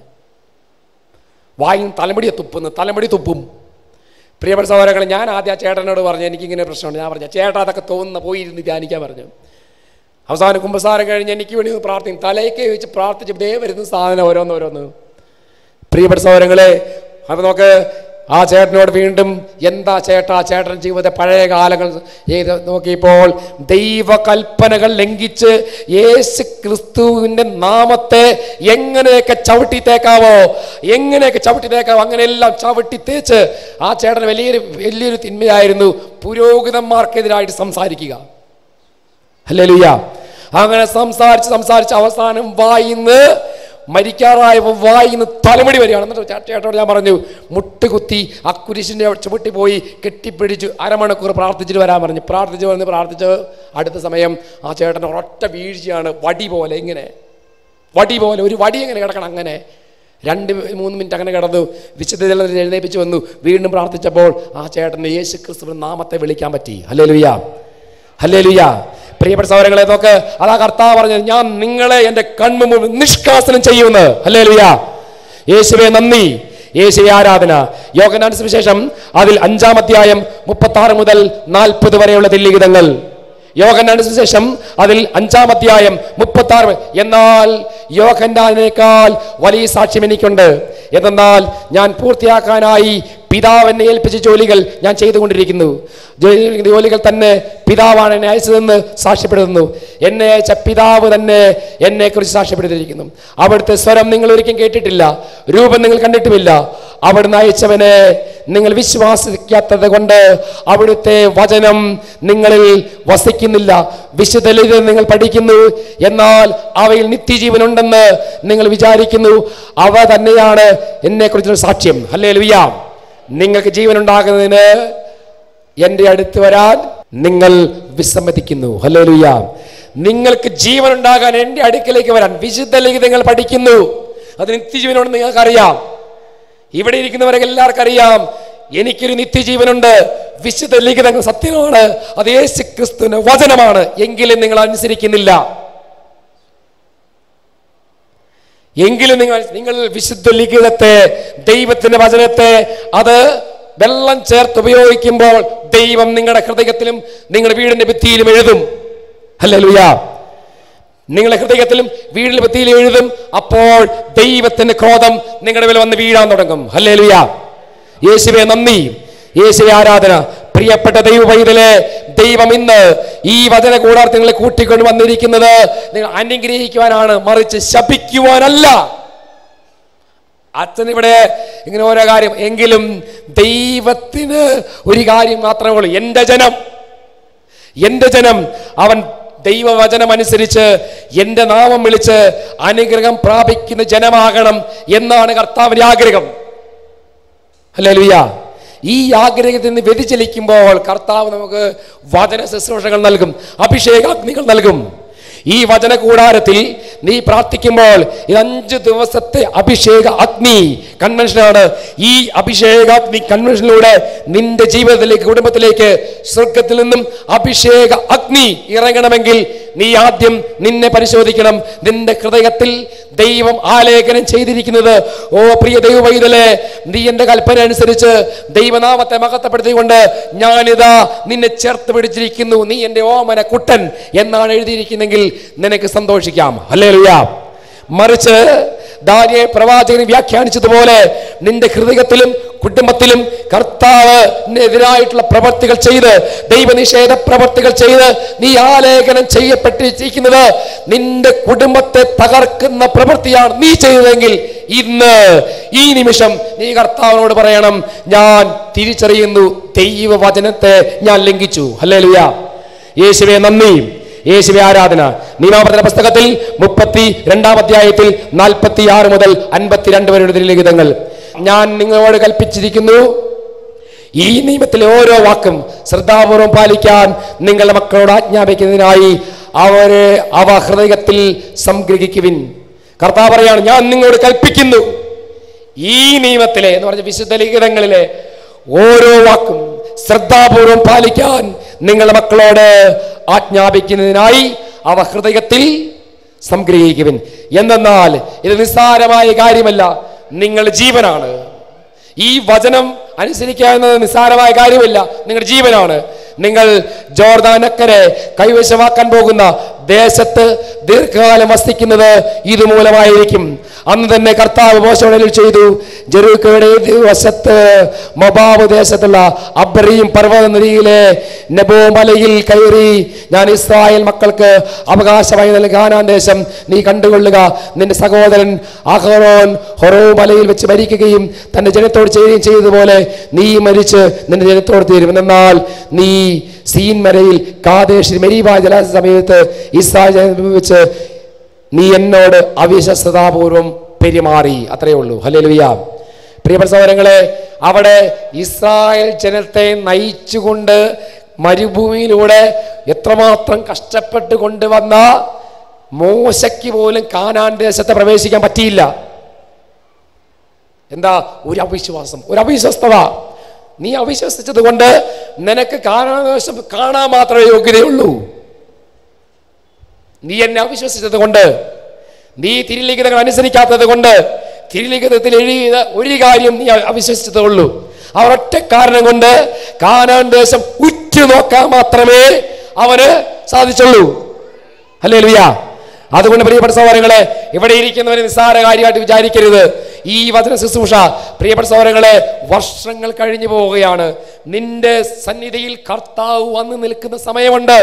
വായിന്ന് തലമുടിയെ തുപ്പുന്നു തലമുടി തുപ്പും പ്രിയപ്പെട്ട സഹോദരങ്ങളെ ഞാൻ ആദ്യം ആ ചേട്ടനോട് പറഞ്ഞു എനിക്കിങ്ങനെ പ്രശ്നമുണ്ട് ഞാൻ പറഞ്ഞു ചേട്ടാ അതൊക്കെ തോന്നുന്ന പോയി ഇരുന്ന് ധ്യാനിക്കാൻ പറഞ്ഞു അവസാനം കുമ്പസാരം കഴിഞ്ഞ് എനിക്ക് വേണ്ടി ഒന്ന് പ്രാർത്ഥിക്കും തലയൊക്കെ വെച്ച് പ്രാർത്ഥിച്ച് ദേ വരുന്ന സാധനം ഓരോന്ന് ഓരോന്ന് പ്രിയപ്പെട്ട സഹോദരങ്ങളെ അത് നോക്ക് ആ ചേട്ടനോട് വീണ്ടും എന്താ ചേട്ടാ ചേട്ടൻ ജീവിത പഴയ കാലങ്ങൾ ഏത് നോക്കിയപ്പോൾ ദൈവകൽപ്പനകൾ ലംഘിച്ച് യേശു ക്രിസ്തുവിൻ്റെ നാമത്തെ എങ്ങനെയൊക്കെ ചവിട്ടി തേക്കാവോ എങ്ങനെയൊക്കെ ചവിട്ടി തേക്കാവോ അങ്ങനെയെല്ലാം ചവിട്ടി തേച്ച് ആ ചേട്ടൻ വലിയൊരു വലിയൊരു തിന്മയായിരുന്നു പുരോഹിതന്മാർക്കെതിരായിട്ട് സംസാരിക്കുക ഹല്ലേലൂയ അങ്ങനെ സംസാരിച്ച് സംസാരിച്ച് അവസാനം വായിന്ന് മരിക്കാറായപ്പോൾ വായിന്ന് തലമുടി വരികയാണ് എന്നിട്ട് ചേ- ചേട്ടനോട് ഞാൻ പറഞ്ഞു മുട്ടുകുത്തി ആ കുരിശിൻ്റെ ചുവട്ടി പോയി കെട്ടിപ്പിടിച്ചു അരമണിക്കൂർ പ്രാർത്ഥിച്ചിട്ട് വരാൻ പറഞ്ഞു പ്രാർത്ഥിച്ച് വന്ന് പ്രാർത്ഥിച്ച് അടുത്ത സമയം ആ ചേട്ടൻ ഒരൊറ്റ വീഴ്ചയാണ് വടി പോലെ ഇങ്ങനെ വടി പോലെ ഒരു വടി എങ്ങനെ കിടക്കണം അങ്ങനെ രണ്ട് മൂന്ന് മിനിറ്റ് അങ്ങനെ കിടന്നു വിശുദ്ധ ജലത്തിൽ എഴുന്നേപ്പിച്ച് വന്നു വീണ്ടും പ്രാർത്ഥിച്ചപ്പോൾ ആ ചേട്ടന് യേശു ക്രിസ്തുവിന്റെ നാമത്തെ വിളിക്കാൻ പറ്റി ഹല്ലേ ലുയ്യ ഹല്ലേ ലുയ്യ പ്രിയപ്പെട്ട സൗരങ്ങളെ നോക്ക് അതാ കർത്താവ് പറഞ്ഞത് ഞാൻ നിങ്ങളെ എൻ്റെ കൺമുമ്പിൽ നിഷ്കാസനം ചെയ്യുമെന്ന് ഹല്ലേ ലുയ്യ യേശുവെ നന്ദി യേശുവെ ആരാധന യോഗനാൻ സുവിശേഷം അതിൽ അഞ്ചാം അധ്യായം മുപ്പത്തി ആറ് മുതൽ നാൽപ്പത് വരെയുള്ള തില്ലിഖിതങ്ങൾ യോഹന്നാൻ സുവിശേഷം അതിൽ അഞ്ചാം അധ്യായം മുപ്പത്തി ആറ് എന്നാൽ യോഹന്നാനേക്കാൾ വലിയ സാക്ഷ്യം എനിക്കുണ്ട് എന്നാൽ ഞാൻ പൂർത്തിയാക്കാനായി പിതാവ് എന്നെ ഏൽപ്പിച്ച ജോലികൾ ഞാൻ ചെയ്തുകൊണ്ടിരിക്കുന്നു ജോലി- ജോലികൾ തന്നെ പിതാവാണ് എന്നെ അയച്ചതെന്ന് സാക്ഷ്യപ്പെടുത്തുന്നു എന്നെ അയച്ച പിതാവ് തന്നെ എന്നെ കുറിച്ച് സാക്ഷ്യപ്പെടുത്തിയിരിക്കുന്നു അവിടുത്തെ സ്വരം നിങ്ങൾ ഒരിക്കലും കേട്ടിട്ടില്ല രൂപം നിങ്ങൾ കണ്ടിട്ടുമില്ല അവിടുന്ന് അയച്ചവനെ നിങ്ങൾ വിശ്വാസിക്കാത്തത് കൊണ്ട് അവിടുത്തെ വചനം നിങ്ങളിൽ വസിക്കുന്നില്ല വിശുദ്ധ ലിഖിതം നിങ്ങൾ പഠിക്കുന്നു എന്നാൽ അവയിൽ നിത്യജീവനുണ്ടെന്ന് നിങ്ങൾ വിചാരിക്കുന്നു അവ തന്നെയാണ് എന്നെ കുറിച്ചുള്ള സാക്ഷ്യം അല്ലേ ലുയ്യാം നിങ്ങൾക്ക് ജീവൻ ഉണ്ടാകുന്നതിന് എൻ്റെ അടുത്ത് വരാൻ നിങ്ങൾ വിസമ്മതിക്കുന്നു ഹലോ ലുയ്യാം നിങ്ങൾക്ക് ജീവൻ ഉണ്ടാകാൻ എൻ്റെ അടുക്കലേക്ക് വരാൻ വിശുദ്ധ ലിഖിതങ്ങൾ പഠിക്കുന്നു അത് നിത്യജീവനുണ്ടെന്ന് നിങ്ങൾക്കറിയാം ഇവിടെ ഇരിക്കുന്നവരെ എല്ലാവർക്കും അറിയാം എനിക്കൊരു നിത്യജീവനുണ്ട് വിശുദ്ധ ലിഖിതങ്ങൾ സത്യമാണ് അത് യേശു ക്രിസ്തുവിന്റെ വചനമാണ് എങ്കിലും നിങ്ങൾ അനുസരിക്കുന്നില്ല എങ്കിലും നിങ്ങൾ നിങ്ങൾ വിശുദ്ധ ലിഖിതത്തെ ദൈവത്തിന്റെ വചനത്തെ അത് വെള്ളം ചേർത്ത് ഉപയോഗിക്കുമ്പോൾ ദൈവം നിങ്ങളുടെ ഹൃദയത്തിലും നിങ്ങളുടെ വീടിന്റെ ഭിത്തിയിലും എഴുതും അല്ലേ ലുയാ നിങ്ങളുടെ ഹൃദയത്തിലും വീടിൽ ഭിത്തിയിലും എഴുതും അപ്പോൾ ദൈവത്തിന്റെ ക്രോധം നിങ്ങളുടെ മേൽ വന്ന് വീഴാൻ തുടങ്ങും ഹല്ലേ ലുയാ യേശുവെ നന്ദി യേശുവെ ആരാധന പ്രിയപ്പെട്ട ദൈവ പൈതലെ ദൈവം ഇന്ന് ഈ വചന കൂടാർത്തി നിങ്ങളെ കൂട്ടിക്കൊണ്ട് വന്നിരിക്കുന്നത് നിങ്ങൾ അനുഗ്രഹിക്കുവാനാണ് മറിച്ച് ശപിക്കുവാനല്ല അച്ഛൻ ഇവിടെ ഇങ്ങനെ ഓരോ കാര്യം എങ്കിലും ദൈവത്തിന് ഒരു കാര്യം മാത്രമേ ഉള്ളൂ എൻ്റെ ജനം എൻ്റെ ജനം അവൻ ദൈവവചനം അനുസരിച്ച് എൻ്റെ നാമം വിളിച്ച് അനുഗ്രഹം പ്രാപിക്കുന്ന ജനമാകണം എന്നാണ് കർത്താവിൻ്റെ ആഗ്രഹം അല്ലേ ലുയ്യ ഈ ആഗ്രഹത്തിൽ നിന്ന് വ്യതിചലിക്കുമ്പോൾ കർത്താവ് നമുക്ക് വചന ശുശ്രൂഷകൾ നൽകും അഭിഷേകാഗ്നികൾ നൽകും ഈ വചന കൂടാരത്തിൽ നീ പ്രാർത്ഥിക്കുമ്പോൾ ഇത് അഞ്ച് ദിവസത്തെ അഭിഷേക അഗ്നി കൺവെൻഷനാണ് ഈ അഭിഷേകാഗ്നി കൺവെൻഷനിലൂടെ നിന്റെ ജീവിതത്തിലേക്ക് കുടുംബത്തിലേക്ക് സ്വർഗത്തിൽ നിന്നും അഭിഷേക അഗ്നി ഇറങ്ങണമെങ്കിൽ നീ ആദ്യം നിന്നെ പരിശോധിക്കണം നിന്റെ ഹൃദയത്തിൽ ദൈവം ആലേഖനം ചെയ്തിരിക്കുന്നത് ഓ പ്രിയ ദൈവവൈതലെ നീ എന്റെ കൽപ്പന അനുസരിച്ച് ദൈവനാമത്തെ മഹത്വപ്പെടുത്തിക്കൊണ്ട് ഞാനിതാ നിന്നെ ചേർത്ത് പിടിച്ചിരിക്കുന്നു നീ എന്റെ ഓമന കുട്ടൻ എന്നാണ് എഴുതിയിരിക്കുന്നെങ്കിൽ നിനക്ക് സന്തോഷിക്കാം അല്ലേ മറിച്ച് ദാനിയെ പ്രവാചകൻ വ്യാഖ്യാനിച്ചതുപോലെ നിന്റെ ഹൃദയത്തിലും കുടുംബത്തിലും കർത്താവിനെതിരായിട്ടുള്ള പ്രവർത്തികൾ ചെയ്ത് ദൈവനിഷേധ പ്രവർത്തികൾ ചെയ്ത് നീ ആലേഖനം ചെയ്യപ്പെട്ടിരിക്കുന്നത് നിന്റെ കുടുംബത്തെ തകർക്കുന്ന പ്രവൃത്തിയാണ് നീ ചെയ്തതെങ്കിൽ ഇന്ന് ഈ നിമിഷം നീ കർത്താവിനോട് പറയണം ഞാൻ തിരിച്ചറിയുന്നു ദൈവവചനത്തെ ഞാൻ ലംഘിച്ചു അല്ലേ യേശുവെ നന്ദി യേശുവെ ആരാധന നിയമാവർത്തന പുസ്തകത്തിൽ മുപ്പത്തി രണ്ടാം അധ്യായത്തിൽ നാൽപ്പത്തി ആറ് മുതൽ അൻപത്തിരണ്ട് വരെയുള്ള ലിഖിതങ്ങൾ ഞാൻ നിങ്ങളോട് കൽപ്പിച്ചിരിക്കുന്നു ഈ നിയമത്തിലെ ഓരോ വാക്കും ശ്രദ്ധാപൂർവം പാലിക്കാൻ നിങ്ങളുടെ മക്കളോട് ആജ്ഞാപിക്കുന്നതിനായി അവരെ അവ ഹൃദയത്തിൽ സംഗ്രഹിക്കുവിൻ കർത്താവ് പറയാണ് ഞാൻ നിങ്ങളോട് കൽപ്പിക്കുന്നു ഈ നിയമത്തിലെ എന്ന് പറഞ്ഞ വിശുദ്ധ ലിഖിതങ്ങളിലെ ഓരോ വാക്കും ശ്രദ്ധാപൂർവം പാലിക്കാൻ നിങ്ങളുടെ മക്കളോട് ആജ്ഞാപിക്കുന്നതിനായി അവ ഹൃദയത്തിൽ സംഗ്രഹിക്കുവിൻ എന്തെന്നാൽ ഇത് നിസ്സാരമായ കാര്യമല്ല നിങ്ങൾ ജീവനാണ് ഈ വചനം അനുസരിക്കുക എന്നത് നിസ്സാരമായ കാര്യമല്ല നിങ്ങളുടെ ജീവനാണ് നിങ്ങൾ ജോർദാനക്കരെ കൈവശമാക്കാൻ പോകുന്ന ദേശത്ത് ദീർഘകാലം വസിക്കുന്നത് ഇതുമൂലമായിരിക്കും അന്ന് തന്നെ കർത്താവ് മോശം ചെയ്തു ജെറൂക്കയുടെ വശത്ത് മൊബാബ് ദേശത്തുള്ള അബ്രീം പർവ്വത നിരയിലെ നെബോ മലയിൽ കയറി ഞാൻ ഇസ്രായേൽ മക്കൾക്ക് അവകാശമായി നൽകാനാൻ ദേശം നീ കണ്ടുകൊള്ളുക നിന്റെ സഹോദരൻ അഹറോൻ ഹൊറോ മലയിൽ വെച്ച് മരിക്കുകയും തന്റെ ജനത്തോട് ചെയ്യുകയും ചെയ്തതുപോലെ നീ മരിച്ച് നിന്റെ ജനത്തോട് തീരും എന്നാൽ നീ സീൻ മലയിൽ കാദേശി മെരീബ ജലാശ സമയത്ത് ഇസ്രായേൽ വെച്ച് നീ എന്നോട് അവിശ്വസ്തതാപൂർവം പെരുമാറി അത്രയേ ഉള്ളൂ ഹല്ലേലൂയ പ്രിയപ്പെട്ട സഹോദരങ്ങളെ അവിടെ ഇസ്രായേൽ ജനത്തെ നയിച്ചുകൊണ്ട് മരുഭൂമിയിലൂടെ എത്രമാത്രം കഷ്ടപ്പെട്ട് കൊണ്ടുവന്ന മോശയ്ക്ക് പോലും കാനാൻ ദേശത്തെ പ്രവേശിക്കാൻ പറ്റിയില്ല എന്താ ഒരു അവിശ്വാസം ഒരു അവിശ്വസ്തത നീ അവിശ്വസിച്ചത് കൊണ്ട് നിനക്ക് കാണാൻ ദേശം കാണാൻ മാത്രമേ യോഗ്യതയുള്ളൂ നീ എന്നെ അവിശ്വസിച്ചത് കൊണ്ട് നീ തിരിലിഖിതങ്ങൾ അനുസരിക്കാത്തത് കൊണ്ട് തിരുലിഖിതത്തിൽ എഴുതിയത് ഒരു കാര്യം നീ അവിശ്വസിച്ചതേ ഉള്ളൂ അവർ ഒറ്റ കാരണം കൊണ്ട് കാനാൻ ദേശം ഉറ്റു നോക്കാൻ മാത്രമേ അവന് സാധിച്ചുള്ളൂ അല്ലേ ലുയ അതുകൊണ്ട് പ്രിയപ്പെട്ട സഹോദരങ്ങളെ ഇവിടെ ഇരിക്കുന്നവരെ നിസ്സാര കാര്യമായിട്ട് വിചാരിക്കരുത് ഈ വചന ശുശ്രൂഷ പ്രിയപ്പെട്ട സഹോദരങ്ങളെ വർഷങ്ങൾ കഴിഞ്ഞു പോവുകയാണ് നിന്റെ സന്നിധിയിൽ കർത്താവ് വന്ന് നിൽക്കുന്ന സമയമുണ്ട്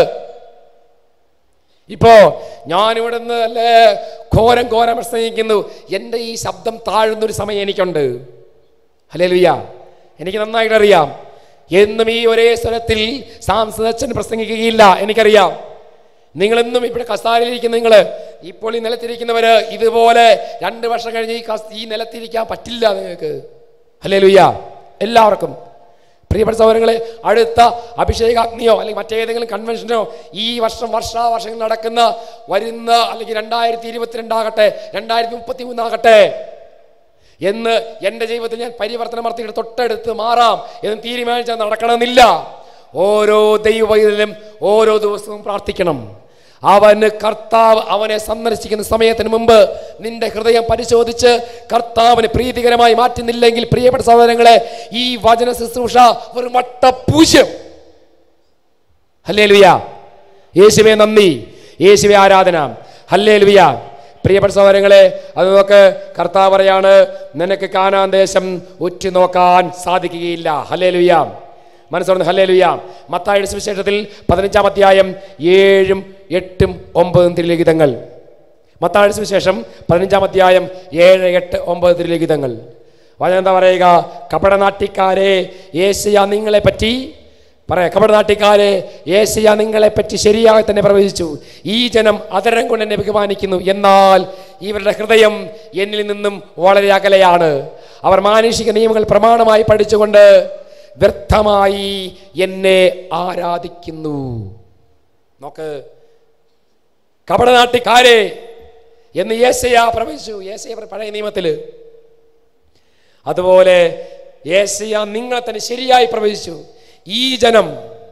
ഇപ്പോ ഞാൻ ഇവിടെ നിന്ന് അല്ലേ ഘോരം ഘോരം പ്രസംഗിക്കുന്നു എൻ്റെ ഈ ശബ്ദം താഴുന്നൊരു സമയം എനിക്കുണ്ട് അല്ലേ ലുയ്യ എനിക്ക് നന്നായിട്ട് അറിയാം എന്നും ഈ ഒരേ സ്വരത്തിൽ സാംസദച്ഛൻ പ്രസംഗിക്കുകയില്ല എനിക്കറിയാം നിങ്ങളെന്നും ഇവിടെ കസാരയിലിരിക്കുന്ന നിങ്ങൾ ഇപ്പോൾ ഈ നിലത്തിരിക്കുന്നവര് ഇതുപോലെ രണ്ട് വർഷം കഴിഞ്ഞ് ഈ കസ് ഈ നിലത്തിരിക്കാൻ പറ്റില്ല നിങ്ങൾക്ക് അല്ലേ ലുയ്യ എല്ലാവർക്കും പ്രിയപ്പെട്ട സഹോദരങ്ങളെ അടുത്ത അഭിഷേകാഗ്നിയോ അല്ലെങ്കിൽ മറ്റേതെങ്കിലും കൺവെൻഷനോ ഈ വർഷം വർഷാവർഷങ്ങൾ നടക്കുന്ന വരുന്ന അല്ലെങ്കിൽ രണ്ടായിരത്തി ഇരുപത്തിരണ്ടാകട്ടെ രണ്ടായിരത്തി മുപ്പത്തി മൂന്നാകട്ടെ എന്ന് എൻ്റെ ജീവിതത്തിൽ ഞാൻ പരിവർത്തനം നടത്തിയിട്ട് തൊട്ടടുത്ത് മാറാം എന്ന് തീരുമാനിച്ചാൽ നടക്കണമെന്നില്ല ഓരോ ദൈവവൈദ്യം ഓരോ ദിവസവും പ്രാർത്ഥിക്കണം അവന് കർത്താവ് അവനെ സന്ദർശിക്കുന്ന സമയത്തിന് മുമ്പ് നിന്റെ ഹൃദയം പരിശോധിച്ച് കർത്താവിന് പ്രീതികരമായി മാറ്റുന്നില്ലെങ്കിൽ പ്രിയപ്പെട്ട സഹോദരങ്ങളെ ഈ വചന ശുശ്രൂഷ ഒരു വട്ടപൂജ്യം ഹല്ലേ ലുയ യേശുവെ നന്ദി യേശുവെ ആരാധന ഹല്ലേ ലുയ പ്രിയപ്പെട്ട സഹോദരങ്ങളെ അത് നോക്ക് കർത്താവ് പറയാണ് നിനക്ക് കാനാൻ ദേശം ഉറ്റുനോക്കാൻ സാധിക്കുകയില്ല ഹല്ലേ ലുയ മനസ്സോർന്ന് ഹല്ലേ ലുയ മത്തായുടെ സുവിശേഷത്തിൽ പതിനഞ്ചാം അധ്യായം ഏഴും എട്ടും ഒമ്പതും തിരുലിഖിതങ്ങൾ മത്തായുടെ സുവിശേഷം പതിനഞ്ചാം അധ്യായം ഏഴ് എട്ട് ഒമ്പത് തിരുലിഖിതങ്ങൾ വചനം എന്താ പറയുക കപടനാട്ടിക്കാരെ യേശയ നിങ്ങളെ പറ്റി പറയാം കപടനാട്ടിക്കാരെ യേശയ നിങ്ങളെ പറ്റി ശരിയായി തന്നെ പ്രവചിച്ചു ഈ ജനം അതരം കൊണ്ട് എന്നെ ബഹുമാനിക്കുന്നു എന്നാൽ ഇവരുടെ ഹൃദയം എന്നിൽ നിന്നും വളരെ അകലെയാണ് അവർ മാനുഷിക നിയമങ്ങൾ പ്രമാണമായി പഠിച്ചുകൊണ്ട് വ്യർത്ഥമായി എന്നെ ആരാധിക്കുന്നു നോക്ക് കപടനാട്ടിക്കാരെ എന്ന് യേശയ പ്രവചിച്ചു യേശയ പഴയ നിയമത്തില് അതുപോലെ യേശയ നിങ്ങളെ തന്നെ ശരിയായി പ്രവചിച്ചു ഈ ജനം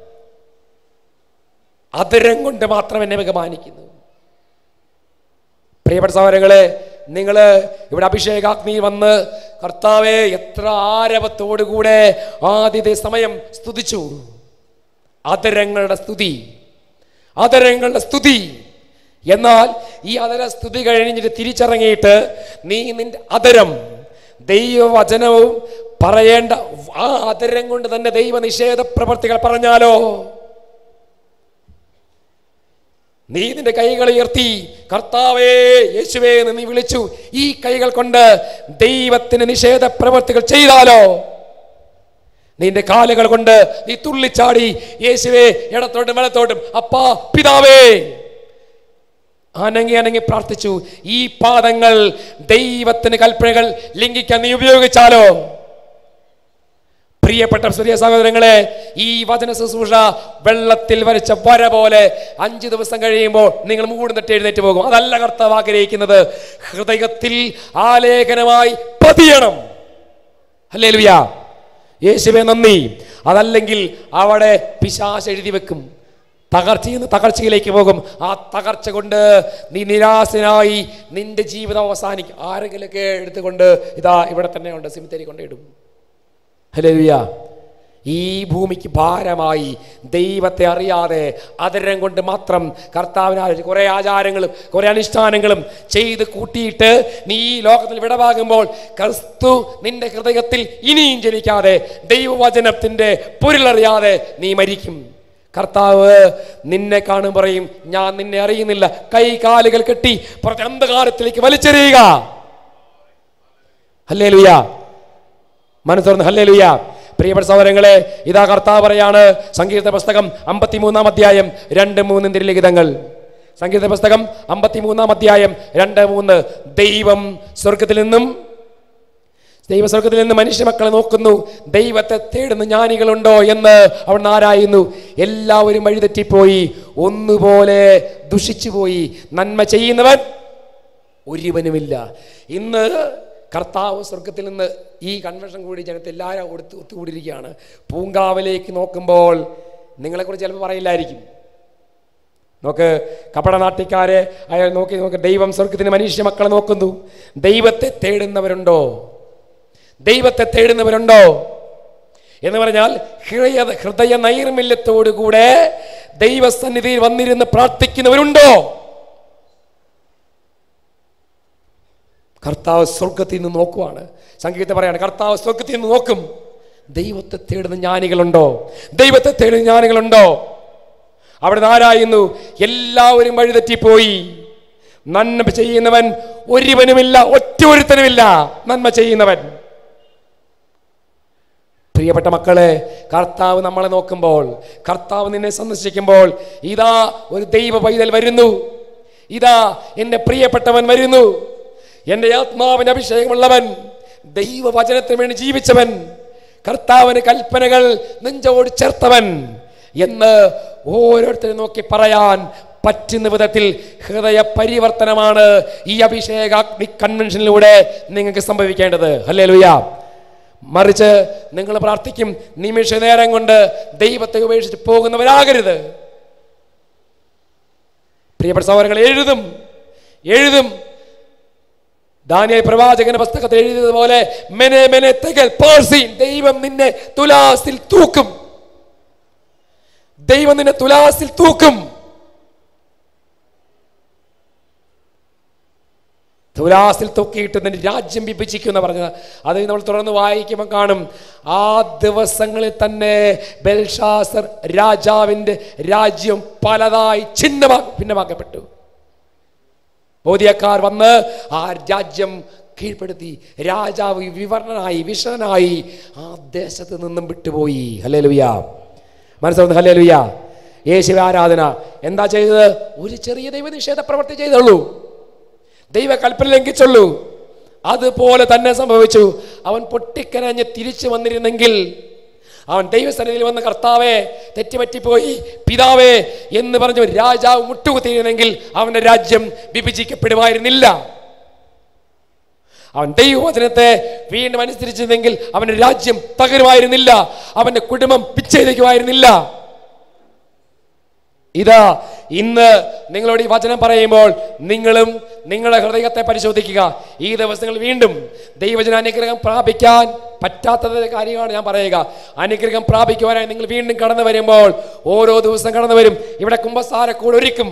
അതിരം കൊണ്ട് മാത്രം എന്നെ ബഹുമാനിക്കുന്നു പ്രിയപ്പെട്ട സഹോദരങ്ങളെ നിങ്ങൾ ഇവിടെ അഭിഷേകാഗ്നി വന്ന് കർത്താവെ എത്ര ആരവത്തോടുകൂടെ ആദ്യത്തെ സമയം സ്തുതിച്ചു അതരങ്ങളുടെ സ്തുതി അതരങ്ങളുടെ സ്തുതി എന്നാൽ ഈ അതര സ്തുതി കഴിഞ്ഞിട്ട് തിരിച്ചിറങ്ങിയിട്ട് നീ നിന്റെ അതരം ദൈവവചനവും പറയേണ്ട ആ അതരം കൊണ്ട് തന്നെ ദൈവ നിഷേധ പ്രവർത്തികൾ പറഞ്ഞാലോ നീ നിന്റെ കൈകൾ ഉയർത്തി കർത്താവേ യേശുവേ എന്ന് നീ വിളിച്ചു ഈ കൈകൾ കൊണ്ട് ദൈവത്തിന് നിഷേധ പ്രവർത്തികൾ ചെയ്താലോ നിന്റെ കാലുകൾ കൊണ്ട് നീ തുള്ളിച്ചാടി യേശുവേ ഇടത്തോട്ടും വലത്തോട്ടും അപ്പാ പിതാവേ അനങ്ങി അനങ്ങി പ്രാർത്ഥിച്ചു ഈ പാദങ്ങൾ ദൈവത്തിന് കൽപ്പനകൾ ലംഘിക്കാൻ നീ ഉപയോഗിച്ചാലോ പ്രിയപ്പെട്ട സ്ത്രീയ സഹോദരങ്ങളെ ഈ വചന ശുശ്രൂഷ വെള്ളത്തിൽ വരച്ച വര പോലെ അഞ്ച് ദിവസം കഴിയുമ്പോൾ നിങ്ങൾ മൂടുന്നിട്ട് എഴുന്നേറ്റ് പോകും അതല്ല കർത്താവ് ആഗ്രഹിക്കുന്നത് ഹൃദയത്തിൽ ആലേഖനമായി പതിയണം അല്ലേ ലുയാ യേശുവെ നന്ദി അതല്ലെങ്കിൽ അവിടെ പിശാശ് എഴുതി വെക്കും തകർച്ചയിൽ നിന്ന് തകർച്ചയിലേക്ക് പോകും ആ തകർച്ച കൊണ്ട് നീ നിരാശനായി നിന്റെ ജീവിതം അവസാനിക്കും ആരെങ്കിലൊക്കെ എടുത്തുകൊണ്ട് ഇതാ ഇവിടെ തന്നെ ഉണ്ട് സിമിത്തേരി കൊണ്ടിടും ഹലേലുയ ഈ ഭൂമിക്ക് ഭാരമായി ദൈവത്തെ അറിയാതെ അതരം കൊണ്ട് മാത്രം കർത്താവിനാൽ കുറേ ആചാരങ്ങളും കുറേ അനുഷ്ഠാനങ്ങളും ചെയ്ത് കൂട്ടിയിട്ട് നീ ഈ ലോകത്തിൽ വിടവാകുമ്പോൾ ക്രിസ്തു നിന്റെ ഹൃദയത്തിൽ ഇനിയും ജനിക്കാതെ ദൈവവചനത്തിൻ്റെ പൊരുളറിയാതെ നീ മരിക്കും കർത്താവ് നിന്നെ കാണും പറയും ഞാൻ നിന്നെ അറിയുന്നില്ല കൈ കാലുകൾ കെട്ടി പുറത്തെ അന്ധകാരത്തിലേക്ക് വലിച്ചെറിയുക ഹല്ലേ ലുയ മനസ്സോർന്ന് ഹല്ലേ ലുയ പ്രിയപ്പെട്ട സഹോദരങ്ങളെ ഇതാ കർത്താവ് പറയാണ് സംഗീത പുസ്തകം അമ്പത്തിമൂന്നാം അധ്യായം രണ്ട് മൂന്ന് തിരുലിഖിതങ്ങൾ സംഗീത പുസ്തകം അമ്പത്തിമൂന്നാം അധ്യായം രണ്ട് മൂന്ന് ദൈവം സ്വർഗത്തിൽ നിന്നും ദൈവസ്വർഗത്തിൽ നിന്ന് മനുഷ്യ മക്കളെ നോക്കുന്നു ദൈവത്തെ തേടുന്ന ജ്ഞാനികളുണ്ടോ എന്ന് അവൻ ആരായുന്നു എല്ലാവരും വഴിതെറ്റിപ്പോയി ഒന്നുപോലെ ദുഷിച്ചുപോയി നന്മ ചെയ്യുന്നവൻ ഒരുവനുമില്ല ഇന്ന് കർത്താവ് സ്വർഗത്തിൽ നിന്ന് ഈ കൺവെൻഷൻ കൂടി ജനത്തെ എല്ലാവരും ഒത്തു ഒത്തുകൂടിയിരിക്കുകയാണ് പൂങ്കാവിലേക്ക് നോക്കുമ്പോൾ നിങ്ങളെക്കുറിച്ച് ചിലപ്പോൾ പറയില്ലായിരിക്കും നോക്ക് കപടനാട്ടിക്കാരെ അയാൾ നോക്കി നോക്ക് ദൈവം സ്വർഗത്തിന് മനുഷ്യ മക്കളെ നോക്കുന്നു ദൈവത്തെ തേടുന്നവരുണ്ടോ ദൈവത്തെ തേടുന്നവരുണ്ടോ എന്ന് പറഞ്ഞാൽ ഹൃദയ ഹൃദയ നൈർമല്യത്തോടുകൂടെ ദൈവസന്നിധിയിൽ വന്നിരുന്ന് പ്രാർത്ഥിക്കുന്നവരുണ്ടോ കർത്താവ് സ്വർഗത്തിൽ നിന്ന് നോക്കുവാണ് സംഗീതത്തെ പറയാണ് കർത്താവ് സ്വർഗത്തിൽ നിന്ന് നോക്കും ദൈവത്തെ തേടുന്ന ജ്ഞാനികളുണ്ടോ ദൈവത്തെ തേടുന്ന ജ്ഞാനികളുണ്ടോ അവിടെ ആരായുന്നു എല്ലാവരും വഴിതെറ്റിപ്പോയി നന്മ ചെയ്യുന്നവൻ ഒരുവനുമില്ല ഒറ്റ ഒരുത്തനുമില്ല നന്മ ചെയ്യുന്നവൻ പ്രിയപ്പെട്ട മക്കളെ കർത്താവ് നമ്മളെ നോക്കുമ്പോൾ കർത്താവ് നിന്നെ സന്ദർശിക്കുമ്പോൾ ഇതാ ഒരു ദൈവ പൈതൽ വരുന്നു ഇതാ എൻ്റെ പ്രിയപ്പെട്ടവൻ വരുന്നു എൻ്റെ ആത്മാവിന് അഭിഷേകമുള്ളവൻ ദൈവവചനത്തിന് വേണ്ടി ജീവിച്ചവൻ കർത്താവിന് കൽപ്പനകൾ നെഞ്ചോട് ചേർത്തവൻ എന്ന് ഓരോരുത്തരും നോക്കി പറയാൻ പറ്റുന്ന വിധത്തിൽ ഹൃദയ പരിവർത്തനമാണ് ഈ അഭിഷേകാഗ്നി കൺവെൻഷനിലൂടെ നിങ്ങൾക്ക് സംഭവിക്കേണ്ടത് അല്ലേ ലുയ്യ മറിച്ച് നിങ്ങൾ പ്രാർത്ഥിക്കും നിമിഷ നേരം കൊണ്ട് ദൈവത്തെ ഉപേക്ഷിച്ച് പോകുന്നവരാകരുത് പ്രിയപ്പെട്ട സഹോദരങ്ങൾ എഴുതും എഴുതും ദാനിയൽ പ്രവാചകന്റെ പുസ്തകത്തിൽ എഴുതിയതുപോലെ മെനെ മെനെ തെകൽ പേഴ്സീൻ ദൈവം നിന്നെ തുലാസിൽ തൂക്കും ദൈവം നിന്നെ തുലാസിൽ തൂക്കും തുലാസിൽ തൂക്കിയിട്ട് നിന്റെ രാജ്യം വിഭജിക്കും എന്ന് പറഞ്ഞത് അത് നമ്മൾ തുടർന്ന് വായിക്കുമ്പോൾ കാണും ആ ദിവസങ്ങളിൽ തന്നെ ബെൽഷാസർ രാജാവിൻ്റെ രാജ്യം പലതായി ഛിന്നമാ ഭിന്നമാക്കപ്പെട്ടു ബോധിയക്കാർ വന്ന് ആ രാജ്യം കീഴ്പ്പെടുത്തി രാജാവ് വിവരണനായി വിഷണനായി ആ ദേശത്ത് നിന്നും വിട്ടുപോയി ഹലേ ലുയ്യ മനസ്സിലാവുന്നു ഹലേ ലുയ്യ യേശുവ ആരാധന എന്താ ചെയ്തത് ഒരു ചെറിയ ദൈവനിഷേധ പ്രവൃത്തി ചെയ്തുള്ളൂ ദൈവ കൽപ്പന ലംഘിച്ചുള്ളൂ അതുപോലെ തന്നെ സംഭവിച്ചു അവൻ പൊട്ടിക്കരഞ്ഞ് തിരിച്ചു വന്നിരുന്നെങ്കിൽ അവൻ ദൈവസന്നിധിയിൽ വന്ന കർത്താവെ തെറ്റുപറ്റിപ്പോയി പിതാവേ എന്ന് പറഞ്ഞ ഒരു രാജാവ് മുട്ടുകുത്തിയിരുന്നെങ്കിൽ അവന്റെ രാജ്യം വിഭജിക്കപ്പെടുമായിരുന്നില്ല അവൻ ദൈവവചനത്തെ വീണ്ടും അനുസരിച്ചിരുന്നെങ്കിൽ അവന്റെ രാജ്യം തകരുമായിരുന്നില്ല അവന്റെ കുടുംബം പിച്ചയിലേക്കുമായിരുന്നില്ല ഇതാ ഇന്ന് നിങ്ങളോട് ഈ വചനം പറയുമ്പോൾ നിങ്ങളും നിങ്ങളുടെ ഹൃദയത്തെ പരിശോധിക്കുക ഈ ദിവസങ്ങൾ വീണ്ടും ദൈവജന അനുഗ്രഹം പ്രാപിക്കാൻ പറ്റാത്തത് കാര്യമാണ് ഞാൻ പറയുക അനുഗ്രഹം പ്രാപിക്കുവാനായി നിങ്ങൾ വീണ്ടും കടന്നു വരുമ്പോൾ ഓരോ ദിവസം കടന്നു വരും ഇവിടെ കുമ്പസാരക്കൂട് ഒരുക്കും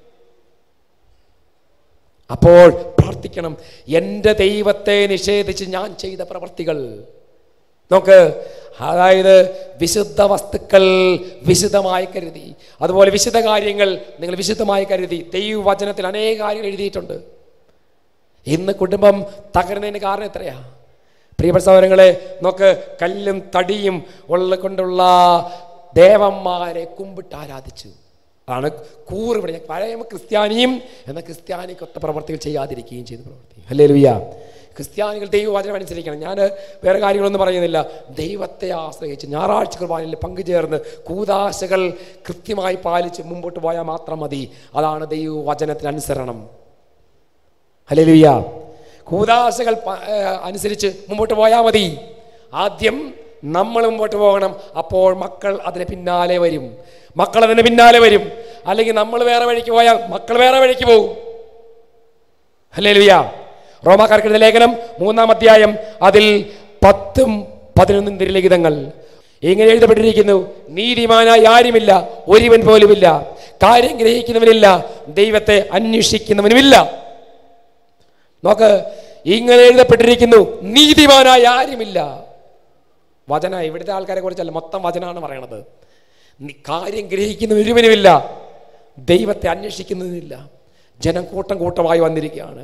അപ്പോൾ പ്രാർത്ഥിക്കണം എൻ്റെ ദൈവത്തെ നിഷേധിച്ച് ഞാൻ ചെയ്ത പ്രവർത്തികൾ നോക്ക് അതായത് വിശുദ്ധ വസ്തുക്കൾ വിശുദ്ധമായി കരുതി അതുപോലെ വിശുദ്ധ കാര്യങ്ങൾ നിങ്ങൾ വിശുദ്ധമായി കരുതി ദൈവവചനത്തിൽ അനേക കാര്യങ്ങൾ എഴുതിയിട്ടുണ്ട് ഇന്ന് കുടുംബം തകരുന്നതിന് കാരണം എത്രയാ പ്രിയപ്പെട്ട സഹോദരങ്ങളെ നോക്ക് കല്ലും തടിയും ഉള്ള കൊണ്ടുള്ള ദേവന്മാരെ കുമ്പിട്ട് ആരാധിച്ചു ആണ് കൂറ് ഇവിടെ പഴയ ക്രിസ്ത്യാനിയും എന്ന ക്രിസ്ത്യാനിക്കൊത്ത പ്രവർത്തികൾ ചെയ്യാതിരിക്കുകയും ചെയ്തു പ്രവർത്തി അല്ലേ ലുയ്യ ക്രിസ്ത്യാനികൾ ദൈവവചനം അനുസരിക്കണം ഞാൻ വേറെ കാര്യങ്ങളൊന്നും പറയുന്നില്ല ദൈവത്തെ ആശ്രയിച്ച് ഞായറാഴ്ച കുർബാനയിൽ പങ്കുചേർന്ന് കൂതാശകൾ കൃത്യമായി പാലിച്ച് മുമ്പോട്ട് പോയാൽ മാത്രം മതി അതാണ് ദൈവവചനത്തിന് അനുസരണം ഹല്ലേലൂയ കൂതാശകൾ പ- ഏർ അനുസരിച്ച് മുമ്പോട്ട് പോയാൽ മതി ആദ്യം നമ്മൾ മുമ്പോട്ട് പോകണം അപ്പോൾ മക്കൾ അതിന് പിന്നാലെ വരും മക്കൾ അതിന് പിന്നാലെ വരും അല്ലെങ്കിൽ നമ്മൾ വേറെ വഴിക്ക് പോയാൽ മക്കൾ വേറെ വഴിക്ക് പോകും ഹല്ലേലൂയ റോമാക്കാർക്കെഴുതിയ ലേഖനം മൂന്നാം അധ്യായം അതിൽ പത്തും പതിനൊന്നും തിരുലിഖിതങ്ങൾ ഇങ്ങനെ എഴുതപ്പെട്ടിരിക്കുന്നു നീതിമാനായി ആരുമില്ല ഒരുവൻ പോലുമില്ല കാര്യം ഗ്രഹിക്കുന്നവനില്ല ദൈവത്തെ അന്വേഷിക്കുന്നവനുമില്ല നോക്ക് ഇങ്ങനെ എഴുതപ്പെട്ടിരിക്കുന്നു നീതിമാനായ ആരുമില്ല വചന ഇവിടുത്തെ ആൾക്കാരെ കുറിച്ചല്ല മൊത്തം വചനമാണ് പറയണത് നി- കാര്യം ഗ്രഹിക്കുന്ന ഒരുവനുമില്ല ദൈവത്തെ അന്വേഷിക്കുന്നതിനില്ല ജനം കൂട്ടം കൂട്ടമായി വന്നിരിക്കുകയാണ്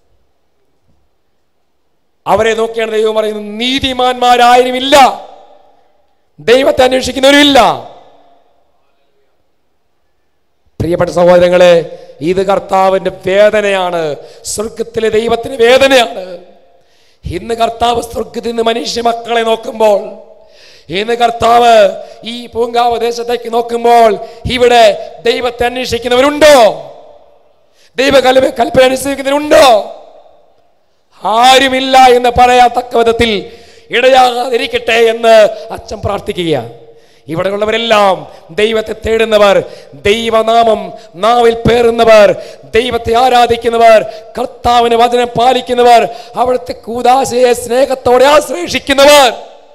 അവരെ നോക്കിയാണ് ദൈവം പറയുന്നത് നീതിമാന്മാരാരുമില്ല ദൈവത്തെ അന്വേഷിക്കുന്നവരുമില്ല പ്രിയപ്പെട്ട സഹോദരങ്ങളെ ഇത് കർത്താവിന്റെ വേദനയാണ് സ്വർഗത്തിലെ ദൈവത്തിന് വേദനയാണ് ഇന്ന് കർത്താവ് സ്വർഗത്തിൽ നിന്ന് മനുഷ്യ മക്കളെ നോക്കുമ്പോൾ ഇന്ന് കർത്താവ് ഈ പൂങ്കാവ് ദേശത്തേക്ക് നോക്കുമ്പോൾ ഇവിടെ ദൈവത്തെ അന്വേഷിക്കുന്നവരുണ്ടോ ദൈവ കൽപ്പ കൽപ്പന അനുസരിക്കുന്നവരുണ്ടോ ആരുമില്ല എന്ന് പറയാത്തക്ക വിധത്തിൽ ഇടയാകാതിരിക്കട്ടെ എന്ന് അച്ഛൻ പ്രാർത്ഥിക്കുകയാണ് ഇവിടെയുള്ളവരെല്ലാം ദൈവത്തെ തേടുന്നവർ ദൈവനാമം നാവിൽ പേറുന്നവർ ദൈവത്തെ ആരാധിക്കുന്നവർ കർത്താവിന് വചനം പാലിക്കുന്നവർ അവിടുത്തെ കൂതാശയെ സ്നേഹത്തോടെ ആശ്രയിക്കുന്നവർ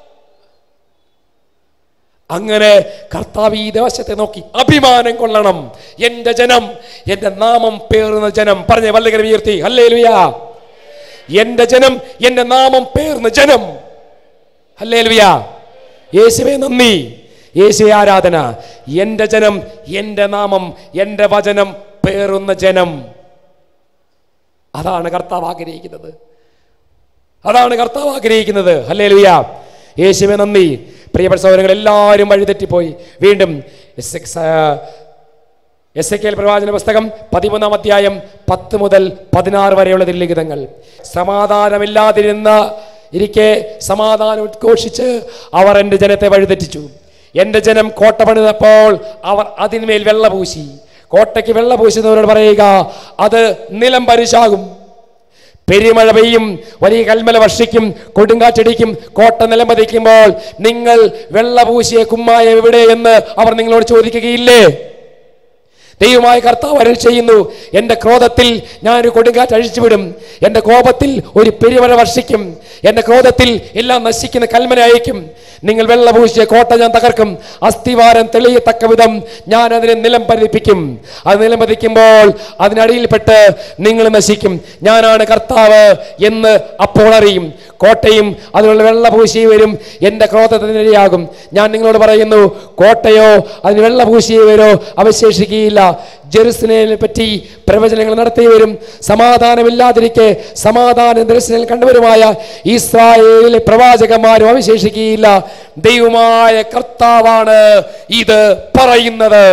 അങ്ങനെ കർത്താവ് ഈ ദേശത്തെ നോക്കി അഭിമാനം കൊള്ളണം എന്റെ ജനം എന്റെ നാമം പേറുന്ന ജനം പറഞ്ഞ വല്ലകരം ഉയർത്തി അല്ലേ ലുയാ എന്റെ ജനം എന്റെ നാമം പേർന്ന ജനം അല്ലേ ലുയാ യേശുവേ നന്ദി യേശുവെ ആരാധന എന്റെ ജനം എന്റെ നാമം എന്റെ വചനം പേറുന്ന ജനം അതാണ് കർത്താവ് ആഗ്രഹിക്കുന്നത് അതാണ് കർത്താവ് ആഗ്രഹിക്കുന്നത് അല്ലേ ലുയാ യേശുവെ നന്ദി പ്രിയപ്പെട്ട സഹോദരങ്ങൾ എല്ലാവരും വഴിതെറ്റിപ്പോയി വീണ്ടും എസ് എക്സ്, ആ, എസ് എ കെൽ പ്രവാചന പുസ്തകം പതിമൂന്നാം അധ്യായം പത്ത് മുതൽ പതിനാറ് വരെയുള്ള ലിഖിതങ്ങൾ സമാധാനമില്ലാതിരുന്ന ഇരിക്കെ സമാധാനം ഉദ്ഘോഷിച്ച് അവർ എൻ്റെ ജനത്തെ വഴിതെറ്റിച്ചു എൻ്റെ ജനം കോട്ട പണിതപ്പോൾ അവർ അതിന്മേൽ വെള്ള പൂശി കോട്ടയ്ക്ക് വെള്ള പൂശുന്നവരോട് പറയുക അത് നിലം പരിശാകും പെരുമഴ പെയ്യും വലിയ കൽമല വർഷിക്കും കൊടുങ്കാറ്റടിക്കും കോട്ട നിലംപതിക്കുമ്പോൾ നിങ്ങൾ വെള്ളപൂശിയ കുമ്മായ എവിടെ എന്ന് അവർ നിങ്ങളോട് ചോദിക്കുകയില്ലേ ദൈവമായ കർത്താവ് അരുൾ ചെയ്യുന്നു എൻ്റെ ക്രോധത്തിൽ ഞാനൊരു കൊടുങ്കാറ്റ് അഴിച്ചുവിടും എൻ്റെ കോപത്തിൽ ഒരു പെരുമഴ വർഷിക്കും എൻ്റെ ക്രോധത്തിൽ എല്ലാം നശിക്കുന്ന കൽമന അയക്കും നിങ്ങൾ വെള്ളപൂശിയ കോട്ട ഞാൻ തകർക്കും അസ്ഥിവാരം തെളിയത്തക്ക വിധം ഞാൻ അതിനെ നിലം പതിപ്പിക്കും അത് നിലം പതിക്കുമ്പോൾ അതിനടിയിൽപ്പെട്ട് നിങ്ങൾ നശിക്കും ഞാനാണ് കർത്താവ് എന്ന് അപ്പോൾ അറിയും കോട്ടയും അതിനുള്ള വെള്ളപൂശി വരും എൻ്റെ ക്രോധത്തിനിരയാകും ഞാൻ നിങ്ങളോട് പറയുന്നു കോട്ടയോ അതിന് വെള്ളപൂശിയവരോ അവശേഷിക്കുകയില്ല ജെറുസലേമിനെ പറ്റി പ്രവചനങ്ങൾ നടത്തിയവരും സമാധാനമില്ലാതിരിക്കെ സമാധാന ദർശനം കണ്ടവരുമായ ഇസ്രായേലിലെ പ്രവാചകന്മാരും അവശേഷിക്കുകയില്ല ദൈവമായ കർത്താവാണ് ഇത് പറയുന്നത്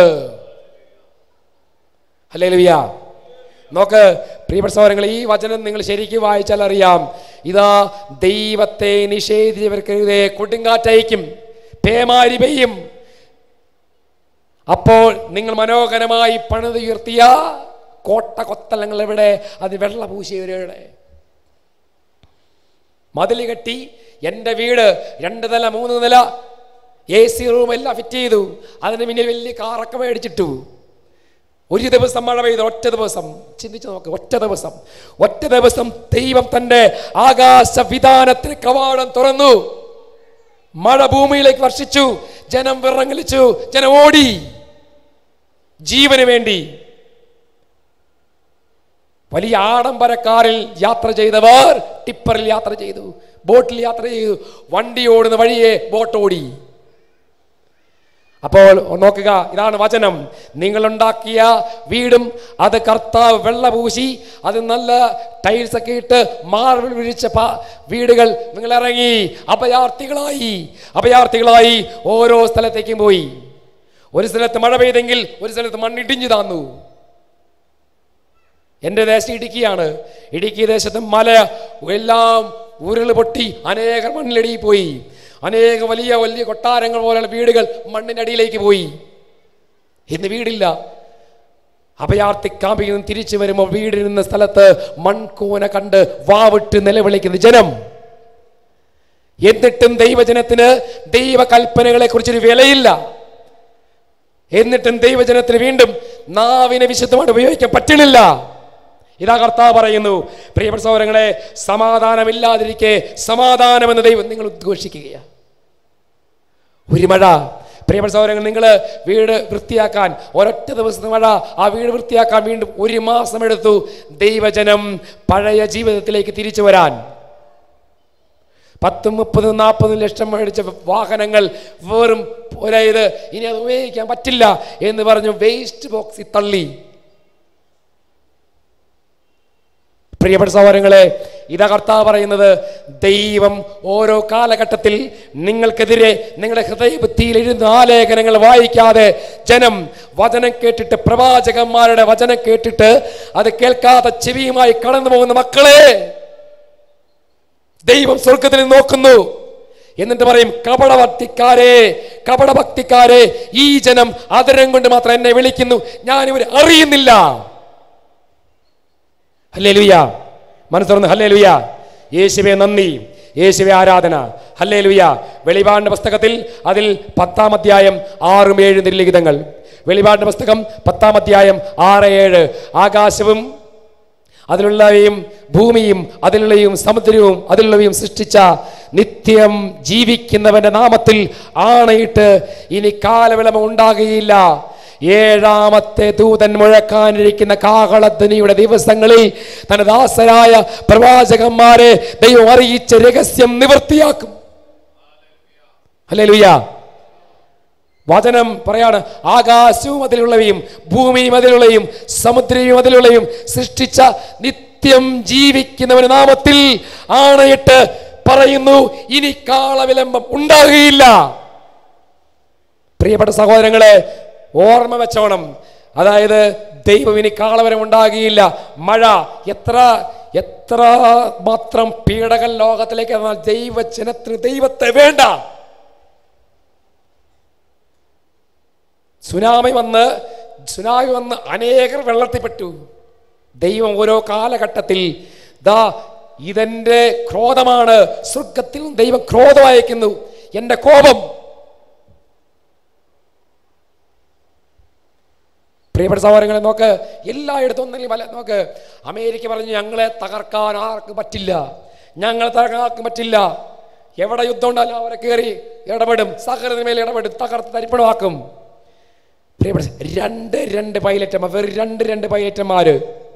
അല്ലേ നോക്ക് പ്രിയപ്പെട്ട സഹോദരങ്ങൾ ഈ വചനം നിങ്ങൾ ശരിക്കും വായിച്ചാൽ അറിയാം ഇതാ ദൈവത്തെ നിഷേധിച്ചവർക്കെതിരെ കൊടുങ്കാറ്റയക്കും പേമാരി പെയ്യും അപ്പോൾ നിങ്ങൾ മനോഹരമായി പണിതുയർത്തിയ കോട്ട കൊത്തലങ്ങൾ എവിടെ അത് വെള്ള പൂശിയവരുടെ മതിൽ കെട്ടി എൻ്റെ വീട് രണ്ട് നില മൂന്ന് നില എ സി റൂം എല്ലാം ഫിറ്റ് ചെയ്തു അതിന് മുന്നിൽ വലിയ കാറൊക്കെ മേടിച്ചിട്ടു ഒരു ദിവസം മഴ പെയ്തു ഒറ്റ ദിവസം ചിന്തിച്ചു നോക്ക് ഒറ്റ ദിവസം ഒറ്റ ദിവസം ദൈവം തന്റെ ആകാശ വിധാനത്തിന് കവാടം തുറന്നു മഴ ഭൂമിയിലേക്ക് വർഷിച്ചു ജനം വിറങ്ങലിച്ചു ജനം ഓടി ജീവന് വേണ്ടി വലിയ ആഡംബരക്കാരിൽ യാത്ര ചെയ്തവർ ടിപ്പറിൽ യാത്ര ചെയ്തു ബോട്ടിൽ യാത്ര ചെയ്തു വണ്ടി ഓടുന്ന വഴിയെ ബോട്ട് ഓടി അപ്പോൾ നോക്കുക ഇതാണ് വചനം നിങ്ങളുണ്ടാക്കിയ വീടും അത് കർത്താവ് വെള്ള പൂശി അത് നല്ല ടൈൽസ് ഒക്കെ ഇട്ട് മാർബിൾ വിഴിച്ച പാ- വീടുകൾ നിങ്ങൾ ഇറങ്ങി അഭയാർത്ഥികളായി അഭയാർത്ഥികളായി ഓരോ സ്ഥലത്തേക്കും പോയി ഒരു സ്ഥലത്ത് മഴ പെയ്തെങ്കിൽ ഒരു സ്ഥലത്ത് മണ്ണിടിഞ്ഞു താന്നു എൻ്റെ ദേശം ഇടുക്കിയാണ് ഇടുക്കി ദേശത്ത് മല എല്ലാം ഉരുള് പൊട്ടി അനേകം മണ്ണിലടിയിൽ പോയി അനേകം വലിയ വലിയ കൊട്ടാരങ്ങൾ പോലെയുള്ള വീടുകൾ മണ്ണിൻ്റെ അടിയിലേക്ക് പോയി ഇന്ന് വീടില്ല അഭയാർത്ഥി ക്യാമ്പിൽ നിന്ന് തിരിച്ചു വരുമ്പോൾ വീടിരുന്ന സ്ഥലത്ത് മൺകൂന കണ്ട് വാവിട്ട് നിലവിളിക്കുന്ന ജനം എന്നിട്ടും ദൈവജനത്തിന് ദൈവകൽപ്പനകളെ കുറിച്ചൊരു വിലയില്ല എന്നിട്ടും ദൈവജനത്തിന് വീണ്ടും നാവിനെ വിശുദ്ധമായിട്ട് ഉപയോഗിക്കാൻ പറ്റണില്ല ഇതാ കർത്താവ് പറയുന്നു പ്രിയപ്പെട്ട സഹോദരങ്ങളെ സമാധാനമില്ലാതിരിക്കെ സമാധാനമെന്ന് ദൈവം നിങ്ങൾ ഉദ്ഘോഷിക്കുകയാണ് ഒരു മഴ പ്രിയപ്പെട്ട സഹോദരങ്ങൾ നിങ്ങൾ വീട് വൃത്തിയാക്കാൻ ഒരൊറ്റ ദിവസത്തെ മഴ ആ വീട് വൃത്തിയാക്കാൻ വീണ്ടും ഒരു മാസം എടുത്തു ദൈവജനം പഴയ ജീവിതത്തിലേക്ക് തിരിച്ചു വരാൻ പത്തും മുപ്പതും നാൽപ്പതും ലക്ഷം മേടിച്ച വാഹനങ്ങൾ വെറും ഒരേത് ഇനി അത് ഉപയോഗിക്കാൻ പറ്റില്ല എന്ന് പറഞ്ഞു വേസ്റ്റ് ബോക്സിൽ തള്ളി പ്രിയപ്പെട്ട സഹോദരങ്ങളെ ഇതാ കർത്താവ് പറയുന്നത് ദൈവം ഓരോ കാലഘട്ടത്തിൽ നിങ്ങൾക്കെതിരെ നിങ്ങളുടെ ഹൃദയബുദ്ധിയിൽ എഴുതുന്ന ആലേഖനങ്ങൾ വായിക്കാതെ ജനം വചനം കേട്ടിട്ട് പ്രവാചകന്മാരുടെ വചനം കേട്ടിട്ട് അത് കേൾക്കാതെ ചെവിയുമായി കടന്നു പോകുന്ന മക്കളെ ദൈവം സ്വർഗത്തിൽ നിന്ന് നോക്കുന്നു എന്നിട്ട് പറയും കപടഭക്തിക്കാരെ കപടഭക്തിക്കാരെ ഈ ജനം ആദരം കൊണ്ട് മാത്രം എന്നെ വിളിക്കുന്നു ഞാൻ ഇവരെ അറിയുന്നില്ല ഹല്ലേ ലുയ മനസ്സുറന്ന് ഹല്ലേ ലുയ യേശുവെ നന്ദി യേശുവെ ആരാധന ഹല്ലേ ലുയ വെളിപാടിന്റെ പുസ്തകത്തിൽ അതിൽ പത്താം അധ്യായം ആറും ഏഴും തിരുലിഖിതങ്ങൾ വെളിപാടിന്റെ പുസ്തകം പത്താം അധ്യായം ആറ് ഏഴ് ആകാശവും അതിലുള്ളവയും ഭൂമിയും അതിലുള്ളവയും സമുദ്രവും അതിലുള്ളവയും സൃഷ്ടിച്ച നിത്യം ജീവിക്കുന്നവന്റെ നാമത്തിൽ ആണയിട്ട് ഇനി കാലവിളമ ഉണ്ടാകുകയില്ല ഏഴാമത്തെ ദൂതൻ മുഴക്കാനിരിക്കുന്ന കാഹളധ്വനിയുടെ ദിവസങ്ങളിൽ തന്റെ ദാസരായ പ്രവാചകന്മാരെ ദൈവം അറിയിച്ച രഹസ്യം നിവൃത്തിയാക്കും അല്ലേ വചനം പറയാണ് ആകാശവും അതിലുള്ളവയും ഭൂമിയും അതിലുള്ളയും സമുദ്രവും അതിലുള്ളയും സൃഷ്ടിച്ച നിത്യം ജീവിക്കുന്നവന് നാമത്തിൽ ആണയിട്ട് പറയുന്നു ഇനി കാളവിലംബം ഉണ്ടാകുകയില്ല പ്രിയപ്പെട്ട സഹോദരങ്ങളെ ഓർമ്മ വെച്ചോണം അതായത് ദൈവം ഇനി കാളവരം ഉണ്ടാകുകയില്ല മഴ എത്ര എത്ര മാത്രം പീഡകൻ ലോകത്തിലേക്ക് വന്നാൽ ദൈവജനത്തിന് ദൈവത്തെ വേണ്ട സുനാമി വന്ന് സുനാമി വന്ന് അനേകർ വെള്ളത്തിൽപ്പെട്ടു ദൈവം ഓരോ കാലഘട്ടത്തിൽ ദാ ഇതെന്റെ ക്രോധമാണ് സ്വർഗത്തിൽ നിന്ന് ദൈവം ക്രോധം അയക്കുന്നു എൻ്റെ കോപം പ്രിയപ്പെട്ട സഹോദരങ്ങളെ നോക്ക് എല്ലായിടത്തും ഒന്നെങ്കിലും വല്ല നോക്ക് അമേരിക്ക പറഞ്ഞു ഞങ്ങളെ തകർക്കാൻ ആർക്കും പറ്റില്ല ഞങ്ങളെ തകർക്കാൻ ആർക്കും പറ്റില്ല എവിടെ യുദ്ധം ഉണ്ടാലും അവരെ കയറി ഇടപെടും സകലത്തിന് മേലെ ഇടപെടും തകർത്ത് തരിപ്പണമാക്കും പ്രിയപ്പെട്ട രണ്ട് രണ്ട് പൈലറ്റന്മാർ വെറും രണ്ട് രണ്ട് പൈലറ്റന്മാര്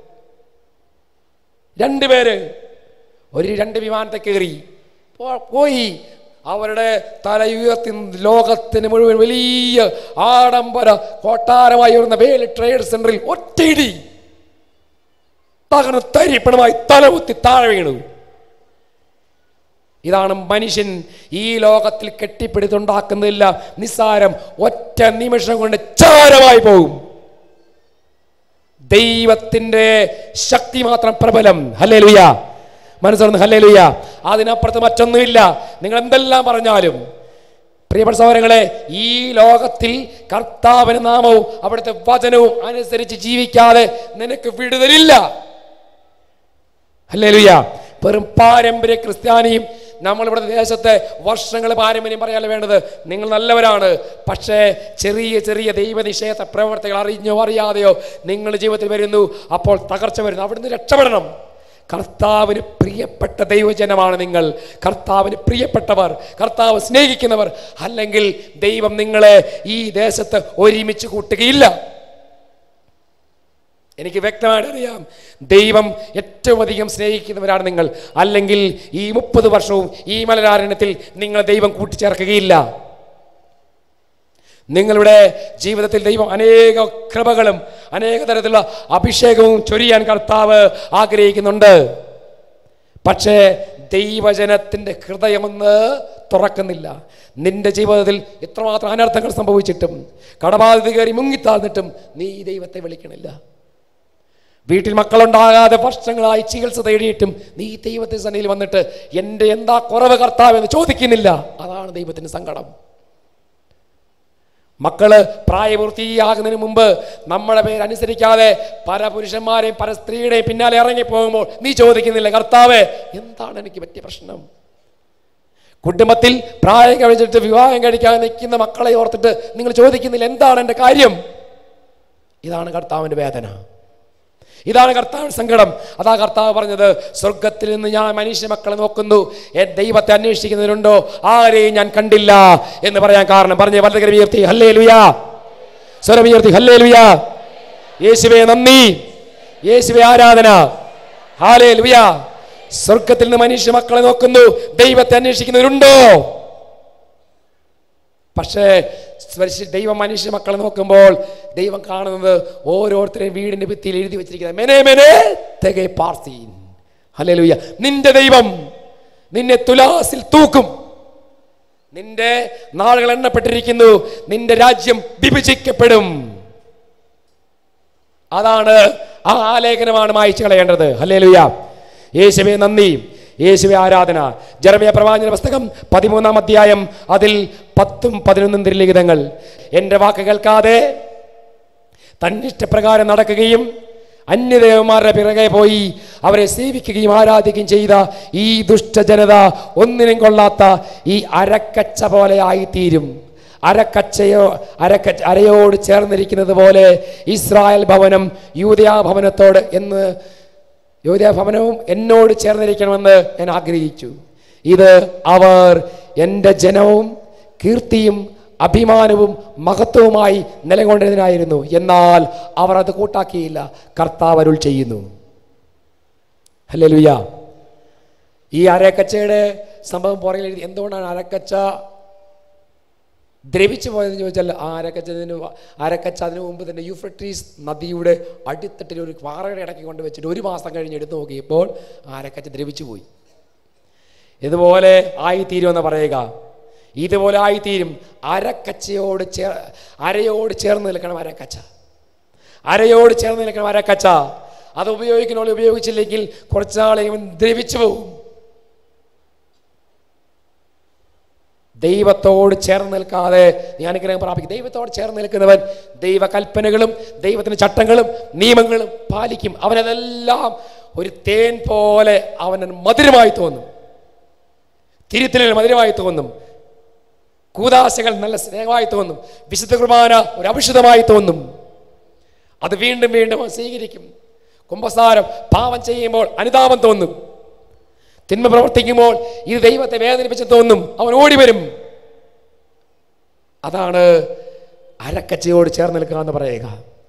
രണ്ട് പേര് ഒരു രണ്ട് വിമാനത്തെ കയറി പോ- പോയി അവരുടെ തല ഉയർത്തി ലോകത്തിന് മുഴുവൻ വലിയ ആഡംബര കൊട്ടാരമായി വരുന്ന വേലി ട്രേഡ് സെന്ററിൽ ഒറ്റയിടി തകർന്ന് തരിപ്പണമായി തലകുത്തി താഴെ വീണു ഇതാണ് മനുഷ്യൻ ഈ ലോകത്തിൽ കെട്ടിപ്പിടുത്തുണ്ടാക്കുന്നില്ല നിസ്സാരം ഒറ്റ നിമിഷം കൊണ്ട് ചാരമായി പോകും ദൈവത്തിന്റെ ശക്തി മാത്രം പ്രബലം ഹല്ലേ ലുയ മനസ്സിലാവുന്നു ഹല്ലേ ലുയ അതിനപ്പുറത്ത് മറ്റൊന്നുമില്ല നിങ്ങൾ എന്തെല്ലാം പറഞ്ഞാലും പ്രിയപ്പെട്ട സഹോദരങ്ങളെ ഈ ലോകത്തിൽ കർത്താവിന് നാമവും അവിടുത്തെ വചനവും അനുസരിച്ച് ജീവിക്കാതെ നിനക്ക് വിടുതലില്ല ഹല്ലേലൂയ വെറും പാരമ്പര്യ ക്രിസ്ത്യാനിയും നമ്മളിവിടെ ദേശത്തെ വർഷങ്ങൾ പാരമ്പര്യം പറയാൻ വേണ്ടത് നിങ്ങൾ നല്ലവരാണ് പക്ഷേ ചെറിയ ചെറിയ ദൈവനിഷേധ പ്രവർത്തികൾ അറിഞ്ഞോ അറിയാതെയോ നിങ്ങളുടെ ജീവിതത്തിൽ വരുന്നു അപ്പോൾ തകർച്ച വരുന്നു അവിടുന്ന് രക്ഷപ്പെടണം കർത്താവിന് പ്രിയപ്പെട്ട ദൈവജനമാണ് നിങ്ങൾ കർത്താവിന് പ്രിയപ്പെട്ടവർ കർത്താവ് സ്നേഹിക്കുന്നവർ അല്ലെങ്കിൽ ദൈവം നിങ്ങളെ ഈ ദേശത്ത് ഒരുമിച്ച് കൂട്ടുകയില്ല എനിക്ക് വ്യക്തമായിട്ട് അറിയാം ദൈവം ഏറ്റവും അധികം സ്നേഹിക്കുന്നവരാണ് നിങ്ങൾ അല്ലെങ്കിൽ ഈ മുപ്പത് വർഷവും ഈ മലരാരണ്യത്തിൽ നിങ്ങളെ ദൈവം കൂട്ടിച്ചേർക്കുകയില്ല നിങ്ങളുടെ ജീവിതത്തിൽ ദൈവം അനേക കൃപകളും അനേക തരത്തിലുള്ള അഭിഷേകവും ചൊരിയാൻ കർത്താവ് ആഗ്രഹിക്കുന്നുണ്ട് പക്ഷേ ദൈവജനത്തിൻ്റെ ഹൃദയമൊന്ന് തുറക്കുന്നില്ല നിന്റെ ജീവിതത്തിൽ എത്രമാത്രം അനർത്ഥങ്ങൾ സംഭവിച്ചിട്ടും കടബാധിത കയറി മുങ്ങിത്താഴ്ന്നിട്ടും നീ ദൈവത്തെ വിളിക്കണില്ല വീട്ടിൽ മക്കളുണ്ടാകാതെ വർഷങ്ങളായി ചികിത്സ തേടിയിട്ടും നീ ദൈവത്തെ സന്നിധിയിൽ വന്നിട്ട് എൻ്റെ എന്താ കുറവ് കർത്താവ് എന്ന് ചോദിക്കുന്നില്ല അതാണ് ദൈവത്തിന് സങ്കടം മക്കള് പ്രായപൂർത്തിയാകുന്നതിന് മുമ്പ് നമ്മുടെ പേര് അനുസരിക്കാതെ പല പുരുഷന്മാരെയും പല സ്ത്രീയുടെയും പിന്നാലെ ഇറങ്ങി പോകുമ്പോൾ നീ ചോദിക്കുന്നില്ല കർത്താവേ എന്താണ് എനിക്ക് പറ്റിയ പ്രശ്നം കുടുംബത്തിൽ പ്രായം കഴിച്ചിട്ട് വിവാഹം കഴിക്കാതെ നിൽക്കുന്ന മക്കളെ ഓർത്തിട്ട് നിങ്ങൾ ചോദിക്കുന്നില്ല എന്താണ് എൻ്റെ കാര്യം ഇതാണ് കർത്താവിൻ്റെ വേദന ഇതാണ് കർത്താവ് സങ്കടം അതാ കർത്താവ് പറഞ്ഞത് സ്വർഗത്തിൽ നിന്ന് ഞാൻ മനുഷ്യ മക്കളെ നോക്കുന്നു എൻ ദൈവത്തെ അന്വേഷിക്കുന്നവരുണ്ടോ ആരെയും ഞാൻ കണ്ടില്ല എന്ന് പറയാൻ കാരണം പറഞ്ഞ വലതുകര ഉയർത്തി ഹല്ലേ ലുയാ സ്വരം ഉയർത്തി ഹല്ലേ ലുയാ യേശുവേ നന്ദി യേശുവേ ആരാധന ഹാലേ ലുയാ സ്വർഗത്തിൽ നിന്ന് മനുഷ്യ മക്കളെ നോക്കുന്നു ദൈവത്തെ അന്വേഷിക്കുന്നവരുണ്ടോ പക്ഷേ സ്പർശി- ദൈവം മനുഷ്യ മക്കളെ നോക്കുമ്പോൾ ദൈവം കാണുന്നത് ഓരോരുത്തരെയും വീടിന്റെ ഭിത്തിയിൽ എഴുതി വെച്ചിരിക്കുന്നത് മെനെ മെനെ തെകെ പാർസീൻ ഹല്ലേലൂയ നിന്റെ ദൈവം നിന്നെ തുലാസിൽ തൂക്കും നിന്റെ നാളുകൾ എണ്ണപ്പെട്ടിരിക്കുന്നു നിന്റെ രാജ്യം വിഭജിക്കപ്പെടും അതാണ് ആ ആലേഖനമാണ് മായ്ച്ചു കളയേണ്ടത് ഹല്ലേലൂയ യേശുവെ നന്ദി യേശുവെ ആരാധന ജർമിയ പ്രവാചന പുസ്തകം പതിമൂന്നാം അധ്യായം അതിൽ പത്തും പതിനൊന്നും തിരുലിഖിതങ്ങൾ എൻ്റെ വാക്ക് കേൾക്കാതെ തന്നിഷ്ടപ്രകാരം നടക്കുകയും അന്യദേവന്മാരുടെ പിറകെ പോയി അവരെ സേവിക്കുകയും ആരാധിക്കുകയും ചെയ്ത ഈ ദുഷ്ടജനത ഒന്നിനും കൊള്ളാത്ത ഈ അരക്കച്ച പോലെ ആയിത്തീരും അരക്കച്ചയോ അരക്കച്ച അരയോട് ചേർന്നിരിക്കുന്നത് പോലെ ഇസ്രായേൽ ഭവനം യൂതയാ ഭവനത്തോട് എന്ന് യോധ്യാ ഭവനവും എന്നോട് ചേർന്നിരിക്കണമെന്ന് ഞാൻ ആഗ്രഹിച്ചു ഇത് അവർ എൻ്റെ ജനവും കീർത്തിയും അഭിമാനവും മഹത്വവുമായി നിലകൊണ്ടതിനായിരുന്നു എന്നാൽ അവർ അത് കൂട്ടാക്കിയില്ല കർത്താവ് അരുൾ ചെയ്യുന്നു അല്ലേ ലുയ്യ ഈ അരക്കച്ചയുടെ സംഭവം പുറകിൽ എഴുതി എന്തുകൊണ്ടാണ് അരക്കച്ച ദ്രവിച്ചു പോയതെന്ന് ചോദിച്ചാൽ ആ അരക്കച്ചതിന് അരക്കച്ച അതിനു മുമ്പ് തന്നെ യൂഫ്രട്ടീസ് നദിയുടെ അടിത്തട്ടിൽ ഒരു പാറയുടെ ഇടയ്ക്ക് കൊണ്ട് വെച്ചിട്ട് ഒരു മാസം കഴിഞ്ഞ് എടുത്തു നോക്കിയപ്പോൾ ആ അരക്കച്ച ദ്രവിച്ചു പോയി ഇതുപോലെ ആയിത്തീരുമെന്ന് പറയുക ഇതുപോലെ ആയിത്തീരും അരക്കച്ചയോട് ചേർ അരയോട് ചേർന്ന് നിൽക്കണം അരക്കച്ച അരയോട് ചേർന്ന് നിൽക്കണം അരക്കച്ച അത് ഉപയോഗിക്കണോ ഉപയോഗിച്ചില്ലെങ്കിൽ കുറച്ചാളെയും ദ്രവിച്ചു പോകും ദൈവത്തോട് ചേർന്ന് നിൽക്കാതെ നീ അനുഗ്രഹം പ്രാപിക്കും ദൈവത്തോട് ചേർന്ന് നിൽക്കുന്നവൻ ദൈവകൽപ്പനകളും ദൈവത്തിന്റെ ചട്ടങ്ങളും നിയമങ്ങളും പാലിക്കും അവനതെല്ലാം ഒരു തേൻ പോലെ അവന് മധുരമായി തോന്നും തിരുത്തലിൽ മധുരമായി തോന്നും കൂതാശകൾ നല്ല സ്നേഹമായി തോന്നും വിശുദ്ധ കുർബാന ഒരു അഭിഷിതമായി തോന്നും അത് വീണ്ടും വീണ്ടും അവൻ സ്വീകരിക്കും കുംഭസാരം പാപം ചെയ്യുമ്പോൾ അനുതാപം തോന്നും തിന്മ പ്രവർത്തിക്കുമ്പോൾ ഇത് ദൈവത്തെ വേദനിപ്പിച്ച് തോന്നും അവൻ ഓടി വരും അതാണ് അരക്കച്ചയോട് ചേർന്ന് നിൽക്കുക എന്ന് പറയുക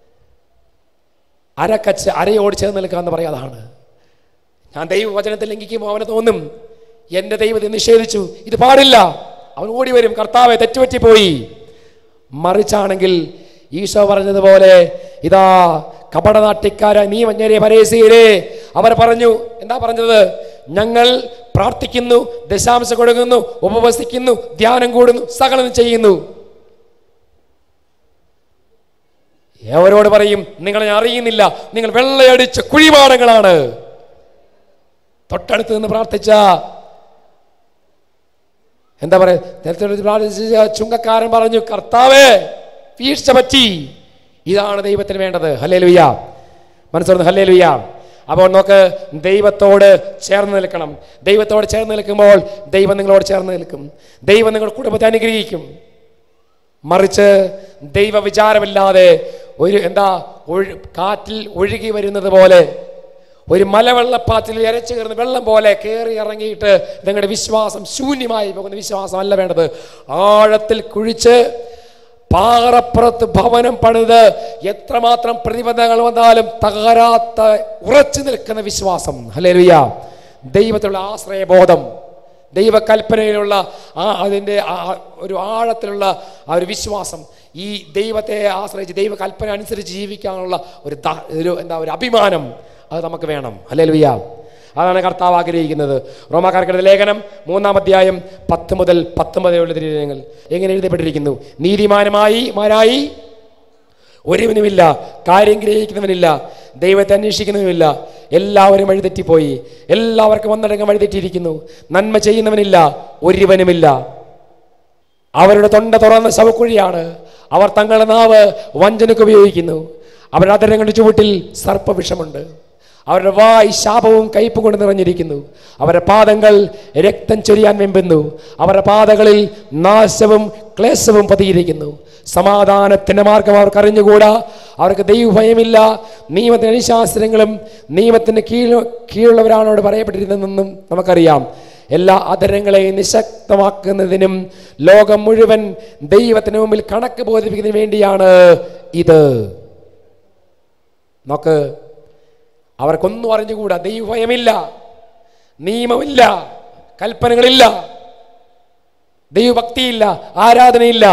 അരക്കച്ച അരയോട് ചേർന്ന് നിൽക്കുക എന്ന് പറയുക അതാണ് ഞാൻ ദൈവവചനത്തിൽ ലംഘിക്കുമ്പോൾ അവന് തോന്നും എൻ്റെ ദൈവത്തെ നിഷേധിച്ചു ഇത് പാടില്ല അവൻ ഓടി വരും കർത്താവെ തെറ്റുപറ്റിപ്പോയി മറിച്ചാണെങ്കിൽ ഈശോ പറഞ്ഞതുപോലെ ഇതാ കപടനാട്ടിക്കാര നീ മഞ്ഞരെ പരേസിയരേ അവർ പറഞ്ഞു എന്താ പറഞ്ഞത് ഞങ്ങൾ പ്രാർത്ഥിക്കുന്നു ദശാംശം കൊടുക്കുന്നു ഉപവസിക്കുന്നു ധ്യാനം കൂടുന്നു സകലം ചെയ്യുന്നു എവരോട് പറയും നിങ്ങളെ ഞാൻ അറിയുന്നില്ല നിങ്ങൾ വെള്ളയടിച്ച കുഴിമാടങ്ങളാണ് തൊട്ടടുത്ത് നിന്ന് പ്രാർത്ഥിച്ച എന്താ പറയാ നേരത്തെ പ്രാർത്ഥിച്ച ചുങ്കക്കാരൻ പറഞ്ഞു കർത്താവേ വീഴ്ച പറ്റി ഇതാണ് ദൈവത്തിന് വേണ്ടത് ഹല്ലേ ലുയ്യ മനസ്സിലായിരുന്നു ഹല്ലേ ലുയ്യ അപ്പോൾ നോക്ക് ദൈവത്തോട് ചേർന്ന് നിൽക്കണം ദൈവത്തോട് ചേർന്ന് നിൽക്കുമ്പോൾ ദൈവം നിങ്ങളോട് ചേർന്ന് നിൽക്കും ദൈവം നിങ്ങളുടെ കുടുംബത്തെ അനുഗ്രഹിക്കും മറിച്ച് ദൈവ വിചാരമില്ലാതെ ഒരു എന്താ ഒഴു കാറ്റിൽ ഒഴുകി വരുന്നത് പോലെ ഒരു മലവെള്ളപ്പാത്തിൽ ഇരച്ചു കയറുന്ന വെള്ളം പോലെ കയറി ഇറങ്ങിയിട്ട് നിങ്ങളുടെ വിശ്വാസം ശൂന്യമായി പോകുന്ന വിശ്വാസം അല്ല വേണ്ടത് ആഴത്തിൽ കുഴിച്ച് പാറപ്പുറത്ത് ഭവനം പണിത് എത്രമാത്രം പ്രതിബന്ധങ്ങൾ വന്നാലും തകരാത്ത ഉറച്ചു നിൽക്കുന്ന വിശ്വാസം ഹല്ലേലൂയ ദൈവത്തിലുള്ള ആശ്രയബോധം ദൈവകൽപ്പനയിലുള്ള ആ അതിൻ്റെ ആ ഒരു ആഴത്തിലുള്ള ആ ഒരു വിശ്വാസം ഈ ദൈവത്തെ ആശ്രയിച്ച് ദൈവകൽപ്പന അനുസരിച്ച് ജീവിക്കാനുള്ള ഒരു ദ- ഒരു എന്താ ഒരു അഭിമാനം അത് നമുക്ക് വേണം അല്ലേ ലുയ്യ അതാണ് കർത്താവ് ആഗ്രഹിക്കുന്നത് റോമാക്കാർക്കെടുത്ത ലേഖനം മൂന്നാം അധ്യായം പത്ത് മുതൽ പത്തൊമ്പത് വരെയുള്ള തിരുവചനങ്ങൾ എങ്ങനെ എഴുതപ്പെട്ടിരിക്കുന്നു നീതിമാനമായി മാരായി ഒരുവനുമില്ല കാര്യം ഗ്രഹിക്കുന്നവനില്ല ദൈവത്തെ അന്വേഷിക്കുന്നവനുമില്ല എല്ലാവരും വഴിതെറ്റിപ്പോയി എല്ലാവർക്കും ഒന്നടങ്കം വഴിതെറ്റിയിരിക്കുന്നു നന്മ ചെയ്യുന്നവനില്ല ഒരുവനുമില്ല അവരുടെ തൊണ്ട തുറന്ന ശവക്കുഴിയാണ് അവർ തങ്ങളുടെ നാവ് വഞ്ചനക്ക് ഉപയോഗിക്കുന്നു അവരുടെ അതരങ്ങളുടെ ചുവട്ടിൽ സർപ്പവിഷമുണ്ട് അവരുടെ വായ് ശാപവും കയ്പും കൊണ്ട് നിറഞ്ഞിരിക്കുന്നു അവരുടെ പാദങ്ങൾ രക്തം ചൊരിയാൻ വെമ്പുന്നു അവരുടെ പാതകളിൽ നാശവും ക്ലേശവും പതിയിരിക്കുന്നു സമാധാനത്തിന്റെ മാർഗം അവർക്ക് അറിഞ്ഞുകൂടാ അവർക്ക് ദൈവഭയമില്ല നിയമത്തിന്റെ അനുശാസ്ത്രങ്ങളും നിയമത്തിന് കീഴ കീഴുള്ളവരാണ് അവിടെ പറയപ്പെട്ടിരുന്നതെന്നും നമുക്കറിയാം എല്ലാ അതരങ്ങളെയും നിശക്തമാക്കുന്നതിനും ലോകം മുഴുവൻ ദൈവത്തിന് മുമ്പിൽ കണക്ക് ബോധിപ്പിക്കുന്നതിന് വേണ്ടിയാണ് ഇത് നോക്ക് അവർക്കൊന്നും അറിഞ്ഞുകൂടാ ദൈവഭയമില്ല നിയമമില്ല കൽപ്പനകളില്ല ദൈവഭക്തിയില്ല ആരാധനയില്ല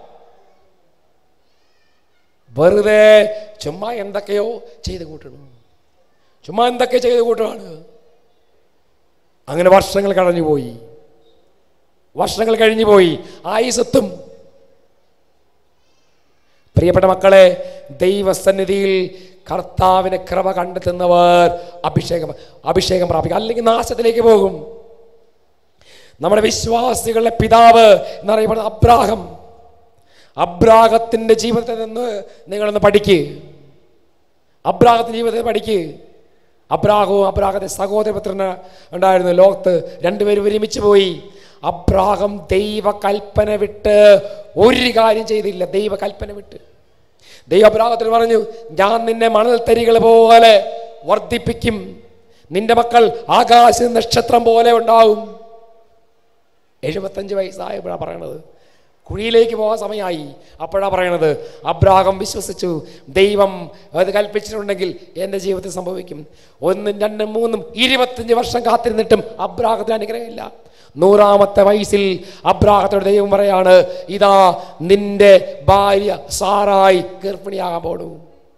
വെറുതെ ചുമ്മാ എന്തൊക്കെയോ ചെയ്ത് കൂട്ടണം ചുമ്മാ എന്തൊക്കെ ചെയ്ത് കൂട്ടുകയാണ് അങ്ങനെ വർഷങ്ങൾ കടഞ്ഞുപോയി വർഷങ്ങൾ കഴിഞ്ഞു പോയി ആയുസത്തും പ്രിയപ്പെട്ട മക്കളെ ദൈവസന്നിധിയിൽ കർത്താവിനെ കൃപ കണ്ടെത്തുന്നവർ അഭിഷേകം അഭിഷേകം പ്രാപിക്കും അല്ലെങ്കിൽ നാശത്തിലേക്ക് പോകും നമ്മുടെ വിശ്വാസികളുടെ പിതാവ് എന്നറിയപ്പെടുന്ന അബ്രാഹം അബ്രാഹത്തിന്റെ ജീവിതത്തിൽ നിന്ന് നിങ്ങളൊന്ന് പഠിക്കുക അബ്രാഹത്തിന്റെ ജീവിതത്തെ പഠിക്ക് അബ്രാഹവും അബ്രാഹത്തെ സഹോദരപുത്രന് ഉണ്ടായിരുന്നു ലോകത്ത് രണ്ടുപേരും ഒരുമിച്ച് പോയി അബ്രാഹം ദൈവകൽപ്പന വിട്ട് ഒരു കാര്യം ചെയ്തില്ല ദൈവകൽപ്പന വിട്ട് ദൈവ അബ്രാഹത്തിന് പറഞ്ഞു ഞാൻ നിന്നെ മണൽത്തരികൾ പോലെ വർദ്ധിപ്പിക്കും നിന്റെ മക്കൾ ആകാശ നക്ഷത്രം പോലെ ഉണ്ടാവും എഴുപത്തഞ്ച് വയസ്സായപ്പോഴാണ് പറയണത് കുഴിയിലേക്ക് പോകാൻ സമയമായി അപ്പോഴാണ് പറയണത് അബ്രാഹം വിശ്വസിച്ചു ദൈവം അത് കൽപ്പിച്ചിട്ടുണ്ടെങ്കിൽ എൻ്റെ ജീവിതത്തിൽ സംഭവിക്കും ഒന്നും രണ്ടും മൂന്നും ഇരുപത്തഞ്ച് വർഷം കാത്തിരുന്നിട്ടും അബ്രാഹത്തിന് അനുഗ്രഹമില്ല നൂറാമത്തെ വയസ്സിൽ അബ്രാഹത്തോട് ദൈവം പറയാണ് ഇതാ നിന്റെ ഭാര്യ സാറായി ഗർഭിണിയാകാൻ പോണു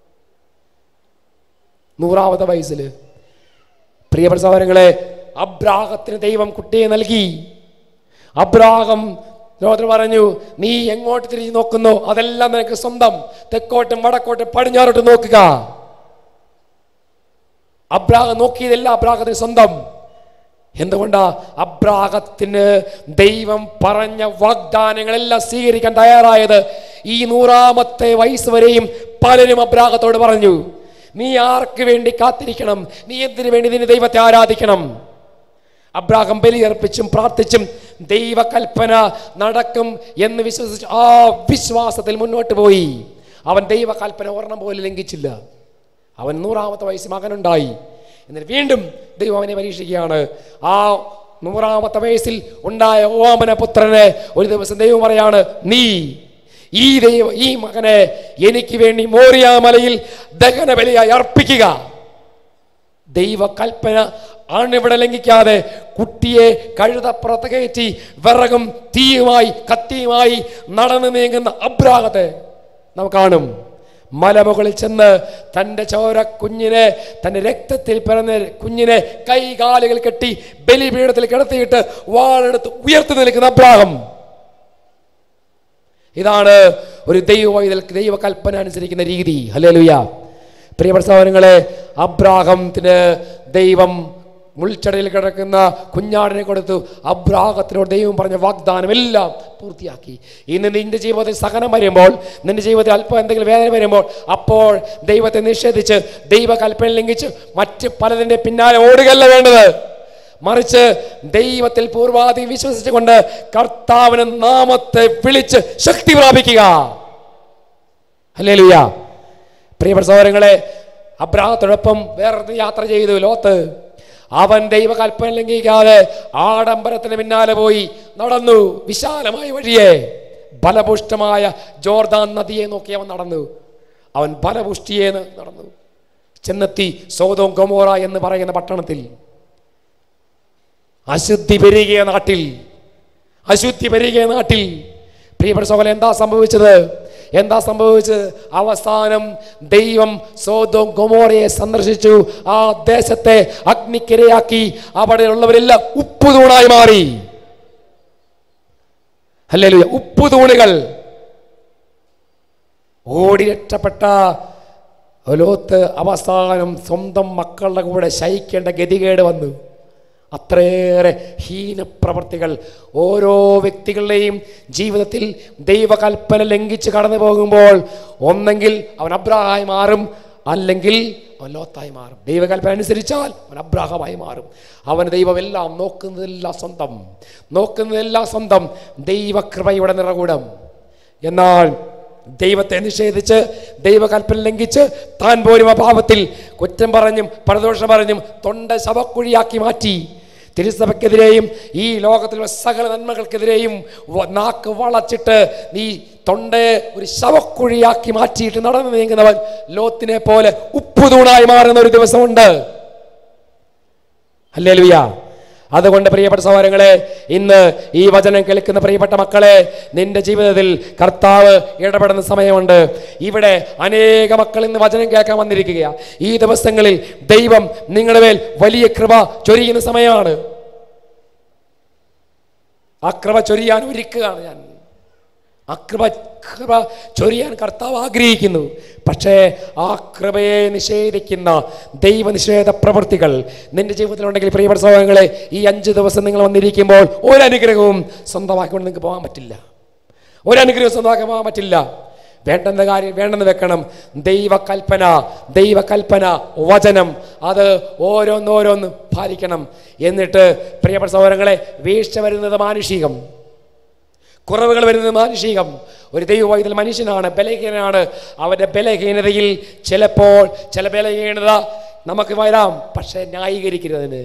നൂറാമത്തെ വയസ്സിൽ പ്രിയപ്പെട്ട സഹോദരങ്ങളെ അബ്രാഹത്തിന് ദൈവം കുട്ടിയെ നൽകി അബ്രാഹം ലോകത്തിൽ പറഞ്ഞു നീ എങ്ങോട്ട് തിരിഞ്ഞു നോക്കുന്നോ അതെല്ലാം നിനക്ക് സ്വന്തം തെക്കോട്ടും വടക്കോട്ടും പടിഞ്ഞാറോട്ടും നോക്കുക അബ്രാഹം നോക്കിയതെല്ലാം അബ്രാഹത്തിന് സ്വന്തം എന്തുകൊണ്ടാ അബ്രാഹത്തിന് ദൈവം പറഞ്ഞ വാഗ്ദാനങ്ങളെല്ലാം സ്വീകരിക്കാൻ തയ്യാറായത് ഈ നൂറാമത്തെ വയസ്സ് വരെയും പലരും അബ്രാഹത്തോട് പറഞ്ഞു നീ ആർക്ക് വേണ്ടി കാത്തിരിക്കണം നീ എന്തിനു വേണ്ടി നിന്റെ ദൈവത്തെ ആരാധിക്കണം അബ്രാഹം ബലിയർപ്പിച്ചും പ്രാർത്ഥിച്ചും ദൈവകൽപ്പന നടക്കും എന്ന് വിശ്വസിച്ച് ആ വിശ്വാസത്തിൽ മുന്നോട്ട് പോയി അവൻ ദൈവകൽപ്പന ഒരെണ്ണം പോലും ലംഘിച്ചില്ല അവൻ നൂറാമത്തെ വയസ്സ് മകനുണ്ടായി എന്നിട്ട് വീണ്ടും ദൈവം അവനെ പരീക്ഷിക്കുകയാണ് ആ നൂറാമത്തെ വയസ്സിൽ ഉണ്ടായ ഓമന പുത്രനെ ഒരു ദിവസം ദൈവം പറയാണ് നീ ഈ ദൈവ ഈ മകനെ എനിക്ക് വേണ്ടി മോറിയ മലയിൽ ദഹന ബലിയായി അർപ്പിക്കുക ദൈവകൽപ്പന ആണിവിടെ ലംഘിക്കാതെ കുട്ടിയെ കഴുതപ്പുറത്ത് കയറ്റി വിറകും തീയുമായി കത്തിയുമായി നടന്നു നീങ്ങുന്ന അബ്രാഹത്തെ നമുക്ക് കാണും മലമുകളിൽ ചെന്ന് തൻ്റെ ചോര കുഞ്ഞിനെ തൻ്റെ രക്തത്തിൽ പിറന്ന കുഞ്ഞിനെ കൈ കാലുകൾ കെട്ടി ബലിപീഠത്തിൽ കിടത്തിയിട്ട് വാളെടുത്ത് ഉയർത്തി നിൽക്കുന്ന അബ്രാഹം ഇതാണ് ഒരു ദൈവ ദൈവകൽപ്പന അനുസരിക്കുന്ന രീതി ഹല്ലേലൂയ പ്രിയപ്പെട്ട സഹോദരങ്ങളെ അബ്രാഹത്തിന് ദൈവം മുൾച്ചടയിൽ കിടക്കുന്ന കുഞ്ഞാടിനെ കൊടുത്തു അബ്രാഹത്തിനോട് ദൈവം പറഞ്ഞ വാഗ്ദാനം എല്ലാം പൂർത്തിയാക്കി ഇന്ന് നിന്റെ ജീവിതത്തിൽ സഹനം വരുമ്പോൾ നിന്റെ ജീവിതത്തിൽ അല്പം എന്തെങ്കിലും വേദന വരുമ്പോൾ അപ്പോൾ ദൈവത്തെ നിഷേധിച്ച് ദൈവകൽപ്പന ലംഘിച്ച് മറ്റ് പലതിൻ്റെ പിന്നാലെ ഓടുകയല്ല വേണ്ടത് മറിച്ച് ദൈവത്തിൽ പൂർവാധി വിശ്വസിച്ചുകൊണ്ട് കർത്താവിന് നാമത്തെ വിളിച്ച് ശക്തി പ്രാപിക്കുക അല്ലേ ലുയ പ്രിയപ്പെട്ട സഹോദരങ്ങളെ അബ്രാഹത്തോടൊപ്പം വേറൊരു യാത്ര ചെയ്തു ലോത്ത് അവൻ ദൈവകൽപ്പന ലംഘിക്കാതെ ആഡംബരത്തിന് പിന്നാലെ പോയി നടന്നു വിശാലമായ വഴിയെ ബലപുഷ്ടമായ ജോർദാൻ നദിയെ നോക്കി അവൻ നടന്നു അവൻ ബലപുഷ്ടിയെ നടന്നു ചെന്നെത്തി സോതോം ഗൊമോറ എന്ന് പറയുന്ന പട്ടണത്തിൽ അശുദ്ധി പെരുകിയ നാട്ടിൽ അശുദ്ധി പെരുകിയ നാട്ടിൽ പ്രിയപ്പെട്ട സഹോദരൻ എന്താ സംഭവിച്ചത് എന്താ സംഭവിച്ചത് അവസാനം ദൈവം സോതോം ഗൊമോറയെ സന്ദർശിച്ചു ആ ദേശത്തെ അഗ്നിക്കിരയാക്കി അവിടെയുള്ളവരെല്ലാം ഉപ്പുതൂണായി മാറി അല്ലേ ഉപ്പുതൂണുകൾ ഓടി രക്ഷപ്പെട്ട ലോത്ത് അവസാനം സ്വന്തം മക്കളുടെ കൂടെ ശയിക്കേണ്ട ഗതികേട് വന്നു അത്രയേറെ ഹീനപ്രവർത്തികൾ ഓരോ വ്യക്തികളുടെയും ജീവിതത്തിൽ ദൈവകൽപ്പന ലംഘിച്ച് കടന്നു പോകുമ്പോൾ ഒന്നെങ്കിൽ അവൻ അബ്രാഹായി മാറും അല്ലെങ്കിൽ അവൻ ലോത്തായി മാറും ദൈവകൽപ്പന അനുസരിച്ചാൽ അവൻ അബ്രാഹമായി മാറും അവന് ദൈവമെല്ലാം നോക്കുന്നതെല്ലാം സ്വന്തം നോക്കുന്നതെല്ലാം സ്വന്തം ദൈവകൃപയുടെ നിറകൂടം എന്നാൽ ദൈവത്തെ നിഷേധിച്ച് ദൈവകൽപ്പന ലംഘിച്ച് താൻ പോലും അഭാവത്തിൽ കുറ്റം പറഞ്ഞും പരദോഷം പറഞ്ഞും തൊണ്ട ശവക്കുഴിയാക്കി മാറ്റി തിരുസഭയ്ക്കെതിരെയും ഈ ലോകത്തിലുള്ള സകല നന്മകൾക്കെതിരെയും വ- നാക്ക് വളച്ചിട്ട് നീ തൊണ്ടയെ ഒരു ശവക്കുഴിയാക്കി മാറ്റിയിട്ട് നടന്നു നീങ്ങുന്നവൻ ലോത്തിനെ പോലെ ഉപ്പുതൂണായി മാറുന്ന ഒരു ദിവസമുണ്ട് അല്ലേ ലുയ അതുകൊണ്ട് പ്രിയപ്പെട്ട സഹോദരങ്ങളെ ഇന്ന് ഈ വചനം കേൾക്കുന്ന പ്രിയപ്പെട്ട മക്കളെ നിന്റെ ജീവിതത്തിൽ കർത്താവ് ഇടപെടുന്ന സമയമുണ്ട് ഇവിടെ അനേക മക്കൾ ഇന്ന് വചനം കേൾക്കാൻ വന്നിരിക്കുകയാണ് ഈ ദിവസങ്ങളിൽ ദൈവം നിങ്ങളുടെ മേൽ വലിയ കൃപ ചൊരിയുന്ന സമയമാണ് ആ കൃപ ചൊരിയാൻ ഒരുക്കുകയാണ് ഞാൻ ആ കൃപ കൃപ ചൊരിയാൻ കർത്താവ് ആഗ്രഹിക്കുന്നു പക്ഷേ ആ കൃപയെ നിഷേധിക്കുന്ന ദൈവനിഷേധ പ്രവൃത്തികൾ നിന്റെ ജീവിതത്തിലുണ്ടെങ്കിൽ പ്രിയപ്പെട്ട സഹോദരങ്ങളെ ഈ അഞ്ച് ദിവസം നിങ്ങൾ വന്നിരിക്കുമ്പോൾ ഒരനുഗ്രഹവും സ്വന്തമാക്കിക്കൊണ്ട് നിങ്ങൾക്ക് പോകാൻ പറ്റില്ല ഒരനുഗ്രഹവും സ്വന്തമാക്കാൻ പോകാൻ പറ്റില്ല വേണ്ടെന്ന കാര്യം വേണ്ടെന്ന് വെക്കണം ദൈവകൽപ്പന ദൈവകൽപ്പന വചനം അത് ഓരോന്നോരോന്ന് പാലിക്കണം എന്നിട്ട് പ്രിയപ്പെട്ട സഹോദരങ്ങളെ വീഴ്ച വരുന്നത് മാനുഷികം കുറവുകൾ വരുന്നത് മാനുഷികം ഒരു ദൈവവൈതൽ മനുഷ്യനാണ് ബലഹീനനാണ് അവൻ്റെ ബലഹീനതയിൽ ചിലപ്പോൾ ചില ബലഹീനത നമുക്ക് വരാം പക്ഷേ ന്യായീകരിക്കരുത് അതിന്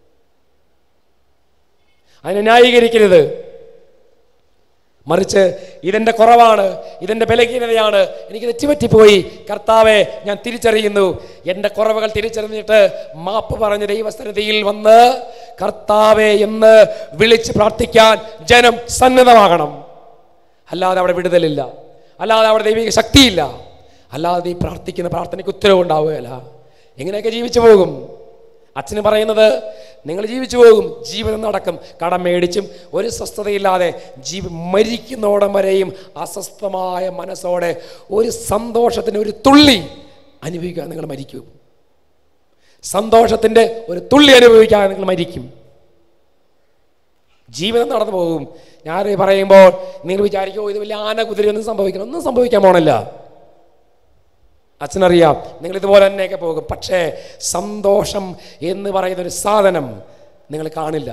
അതിനെ ന്യായീകരിക്കരുത് മറിച്ച് ഇതെൻ്റെ കുറവാണ് ഇതെൻ്റെ ബലഹീനതയാണ് എനിക്ക് തെറ്റുപറ്റിപ്പോയി കർത്താവെ ഞാൻ തിരിച്ചറിയുന്നു എൻ്റെ കുറവുകൾ തിരിച്ചറിഞ്ഞിട്ട് മാപ്പ് പറഞ്ഞ ദൈവസ്ഥനതയിൽ വന്ന് കർത്താവെ എന്ന് വിളിച്ച് പ്രാർത്ഥിക്കാൻ ജനം സന്നദ്ധമാകണം അല്ലാതെ അവിടെ വിടുതലില്ല അല്ലാതെ അവിടെ ദൈവിക ശക്തിയില്ല അല്ലാതെ ഈ പ്രാർത്ഥിക്കുന്ന പ്രാർത്ഥനയ്ക്ക് ഉത്തരവുണ്ടാവുകയില്ല എങ്ങനെയൊക്കെ ജീവിച്ചു പോകും അച്ഛന് പറയുന്നത് നിങ്ങൾ ജീവിച്ചു പോകും ജീവിതം നടക്കും കടം മേടിച്ചും ഒരു സ്വസ്ഥതയില്ലാതെ ജീവി മരിക്കുന്നോടം വരെയും അസ്വസ്ഥമായ മനസ്സോടെ ഒരു സന്തോഷത്തിന് ഒരു തുള്ളി അനുഭവിക്കാൻ നിങ്ങൾ മരിക്കും സന്തോഷത്തിൻ്റെ ഒരു തുള്ളി അനുഭവിക്കാതെ നിങ്ങൾ മരിക്കും ജീവിതം നടന്നു പോകും ഞാൻ പറയുമ്പോൾ നിങ്ങൾ വിചാരിക്കുമോ ഇത് വലിയ ആന കുതിരയൊന്നും സംഭവിക്കണം ഒന്നും സംഭവിക്കാൻ പോണില്ല അച്ഛനറിയാം നിങ്ങൾ ഇതുപോലെ തന്നെയൊക്കെ പോകും പക്ഷേ സന്തോഷം എന്ന് പറയുന്ന ഒരു സാധനം നിങ്ങൾ കാണില്ല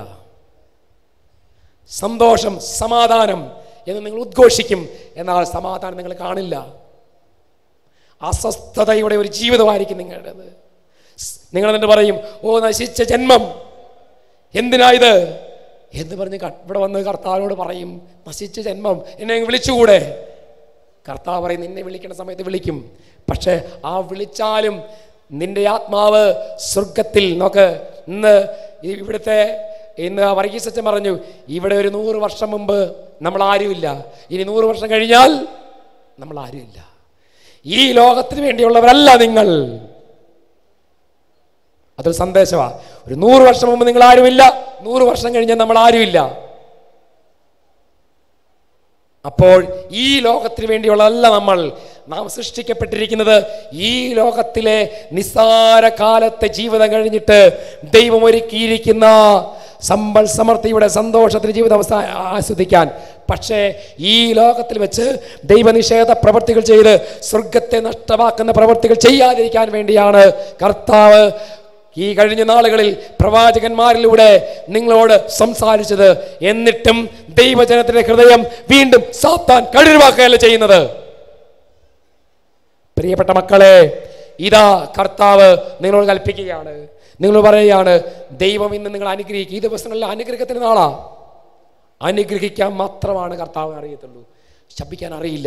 സന്തോഷം സമാധാനം എന്ന് നിങ്ങൾ ഉദ്ഘോഷിക്കും എന്നാൽ സമാധാനം നിങ്ങൾ കാണില്ല അസ്വസ്ഥതയുടെ ഒരു ജീവിതമായിരിക്കും നിങ്ങളുടേത് നിങ്ങൾ എന്നിട്ട് പറയും ഓ നശിച്ച ജന്മം എന്തിനാ ഇത് എന്ന് പറഞ്ഞ് ക- ഇവിടെ വന്ന് കർത്താവിനോട് പറയും നശിച്ച ജന്മം എന്നെ അങ്ങ് വിളിച്ചുകൂടെ കർത്താവ് പറയും നിന്നെ വിളിക്കുന്ന സമയത്ത് വിളിക്കും പക്ഷേ ആ വിളിച്ചാലും നിന്റെ ആത്മാവ് സ്വർഗത്തിൽ നോക്ക് ഇന്ന് ഈ ഇവിടുത്തെ ഇന്ന് ആ വർഗീസ് അച്ഛൻ പറഞ്ഞു ഇവിടെ ഒരു നൂറ് വർഷം മുമ്പ് നമ്മൾ ആരുമില്ല ഇനി നൂറ് വർഷം കഴിഞ്ഞാൽ നമ്മൾ ആരുമില്ല ഈ ലോകത്തിന് വേണ്ടിയുള്ളവരല്ല നിങ്ങൾ അതൊരു സന്ദേശമാണ് ഒരു നൂറ് വർഷം മുമ്പ് നിങ്ങൾ ആരുമില്ല നൂറ് വർഷം കഴിഞ്ഞാൽ നമ്മൾ ആരുമില്ല അപ്പോൾ ഈ ലോകത്തിന് വേണ്ടിയുള്ളതല്ല നമ്മൾ നാം സൃഷ്ടിക്കപ്പെട്ടിരിക്കുന്നത് ഈ ലോകത്തിലെ നിസ്സാര കാലത്തെ ജീവിതം കഴിഞ്ഞിട്ട് ദൈവം ഒരുക്കിയിരിക്കുന്ന സമ്പൽ സമൃദ്ധിയുടെ സന്തോഷത്തിന് ജീവിതം അവസ്ഥ ആസ്വദിക്കാൻ പക്ഷേ ഈ ലോകത്തിൽ വെച്ച് ദൈവനിഷേധ പ്രവൃത്തികൾ ചെയ്ത് സ്വർഗത്തെ നഷ്ടമാക്കുന്ന പ്രവൃത്തികൾ ചെയ്യാതിരിക്കാൻ വേണ്ടിയാണ് കർത്താവ് ഈ കഴിഞ്ഞ നാളുകളിൽ പ്രവാചകന്മാരിലൂടെ നിങ്ങളോട് സംസാരിച്ചത് എന്നിട്ടും ദൈവജനത്തിന്റെ ഹൃദയം വീണ്ടും സാത്താൻ കഴിവാക്കുകയല്ല ചെയ്യുന്നത് പ്രിയപ്പെട്ട മക്കളെ ഇതാ കർത്താവ് നിങ്ങളോട് കൽപ്പിക്കുകയാണ് നിങ്ങൾ പറയുകയാണ് ദൈവം ഇന്ന് നിങ്ങൾ അനുഗ്രഹിക്കുക ഈ ദിവസങ്ങളിൽ അനുഗ്രഹത്തിന് നാളാ അനുഗ്രഹിക്കാൻ മാത്രമാണ് കർത്താവ് അറിയത്തുള്ളൂ ശപിക്കാൻ അറിയില്ല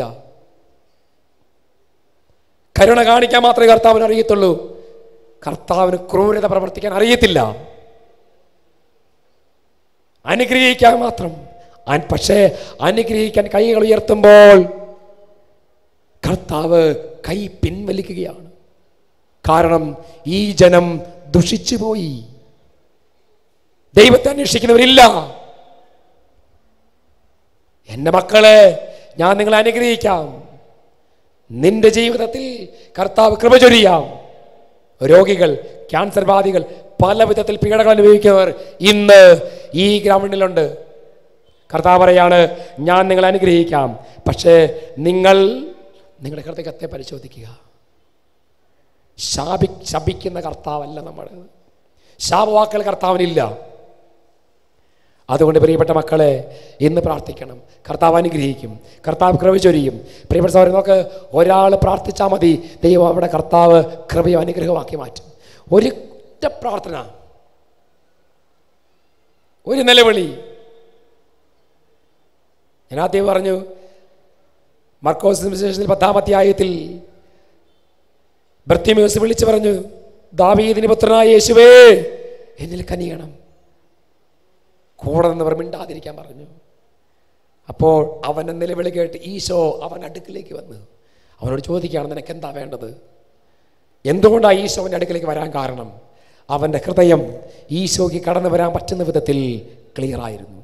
കരുണ കാണിക്കാൻ മാത്രമേ കർത്താവിന് അറിയത്തുള്ളൂ കർത്താവിന് ക്രൂരത പ്രവർത്തിക്കാൻ അറിയത്തില്ല അനുഗ്രഹിക്കാൻ മാത്രം അൻ- പക്ഷേ അനുഗ്രഹിക്കാൻ കൈകൾ ഉയർത്തുമ്പോൾ കർത്താവ് കൈ പിൻവലിക്കുകയാണ് കാരണം ഈ ജനം ദുഷിച്ചു പോയി ദൈവത്തെ അന്വേഷിക്കുന്നവരില്ല എൻ്റെ മക്കളെ ഞാൻ നിങ്ങളെ അനുഗ്രഹിക്കാം നിന്റെ ജീവിതത്തിൽ കർത്താവ് കൃപ ചൊരിയാം രോഗികൾ ക്യാൻസർ ബാധികൾ പല വിധത്തിൽ പീഡകൾ അനുഭവിക്കുന്നവർ ഇന്ന് ഈ ഗ്രൗണ്ടിലുണ്ട് കർത്താവ് പറയാണ് ഞാൻ നിങ്ങളെ അനുഗ്രഹിക്കാം പക്ഷേ നിങ്ങൾ നിങ്ങളുടെ ഹൃദയത്തെ പരിശോധിക്കുക ശാപി ശപിക്കുന്ന കർത്താവല്ല നമ്മുടെ ശാപവാക്കുകൾ കർത്താവിനില്ല അതുകൊണ്ട് പ്രിയപ്പെട്ട മക്കളെ ഇന്ന് പ്രാർത്ഥിക്കണം കർത്താവ് അനുഗ്രഹിക്കും കർത്താവ് കൃപ ചൊരിയും പ്രിയപ്പെട്ട സൗരം നോക്ക് ഒരാൾ പ്രാർത്ഥിച്ചാൽ മതി ദൈവം അവിടെ കർത്താവ് കൃപയോ അനുഗ്രഹമാക്കി മാറ്റും ഒരു ഒറ്റ പ്രാർത്ഥന ഒരു നിലവിളി ഞാൻ ആദ്യം പറഞ്ഞു മർക്കോസ് വിശേഷത്തിൽ പത്താമത്തെ ആയത്തിൽ ഭർത്തിമേസ് വിളിച്ചു പറഞ്ഞു ദാവീദിന് പുത്രനായ യേശുവേ എന്നിൽ കനിയണം കൂടെ നിന്നവർ മിണ്ടാതിരിക്കാൻ പറഞ്ഞു അപ്പോൾ അവൻ്റെ നിലവിളി കേട്ട് ഈശോ അവൻ അടുക്കിലേക്ക് വന്ന് അവനോട് ചോദിക്കുകയാണ് നിനക്ക് എന്താ വേണ്ടത് എന്തുകൊണ്ടാണ് ഈശോ അവൻ്റെ അടുക്കിലേക്ക് വരാൻ കാരണം അവൻ്റെ ഹൃദയം ഈശോയ്ക്ക് കടന്നു വരാൻ പറ്റുന്ന വിധത്തിൽ ക്ലിയർ ആയിരുന്നു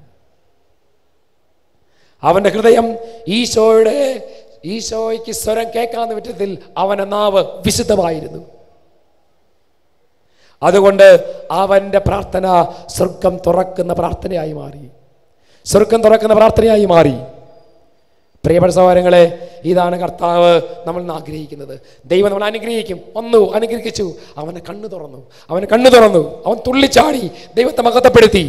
അവൻ്റെ ഹൃദയം ഈശോയുടെ ഈശോയ്ക്ക് സ്വരം കേൾക്കാവുന്ന വിധത്തിൽ അവൻ്റെ നാവ് വിശുദ്ധമായിരുന്നു അതുകൊണ്ട് അവൻ്റെ പ്രാർത്ഥന സ്വർഗം തുറക്കുന്ന പ്രാർത്ഥനയായി മാറി സ്വർഗം തുറക്കുന്ന പ്രാർത്ഥനയായി മാറി പ്രിയപ്പെട്ട സഹോദരങ്ങളെ ഇതാണ് കർത്താവ് നമ്മൾ ഇന്ന് ആഗ്രഹിക്കുന്നത് ദൈവം നമ്മൾ അനുഗ്രഹിക്കും വന്നു അനുഗ്രഹിച്ചു അവനെ കണ്ണു തുറന്നു അവനെ കണ്ണു തുറന്നു അവൻ തുള്ളിച്ചാടി ദൈവത്തെ മഹത്വപ്പെടുത്തി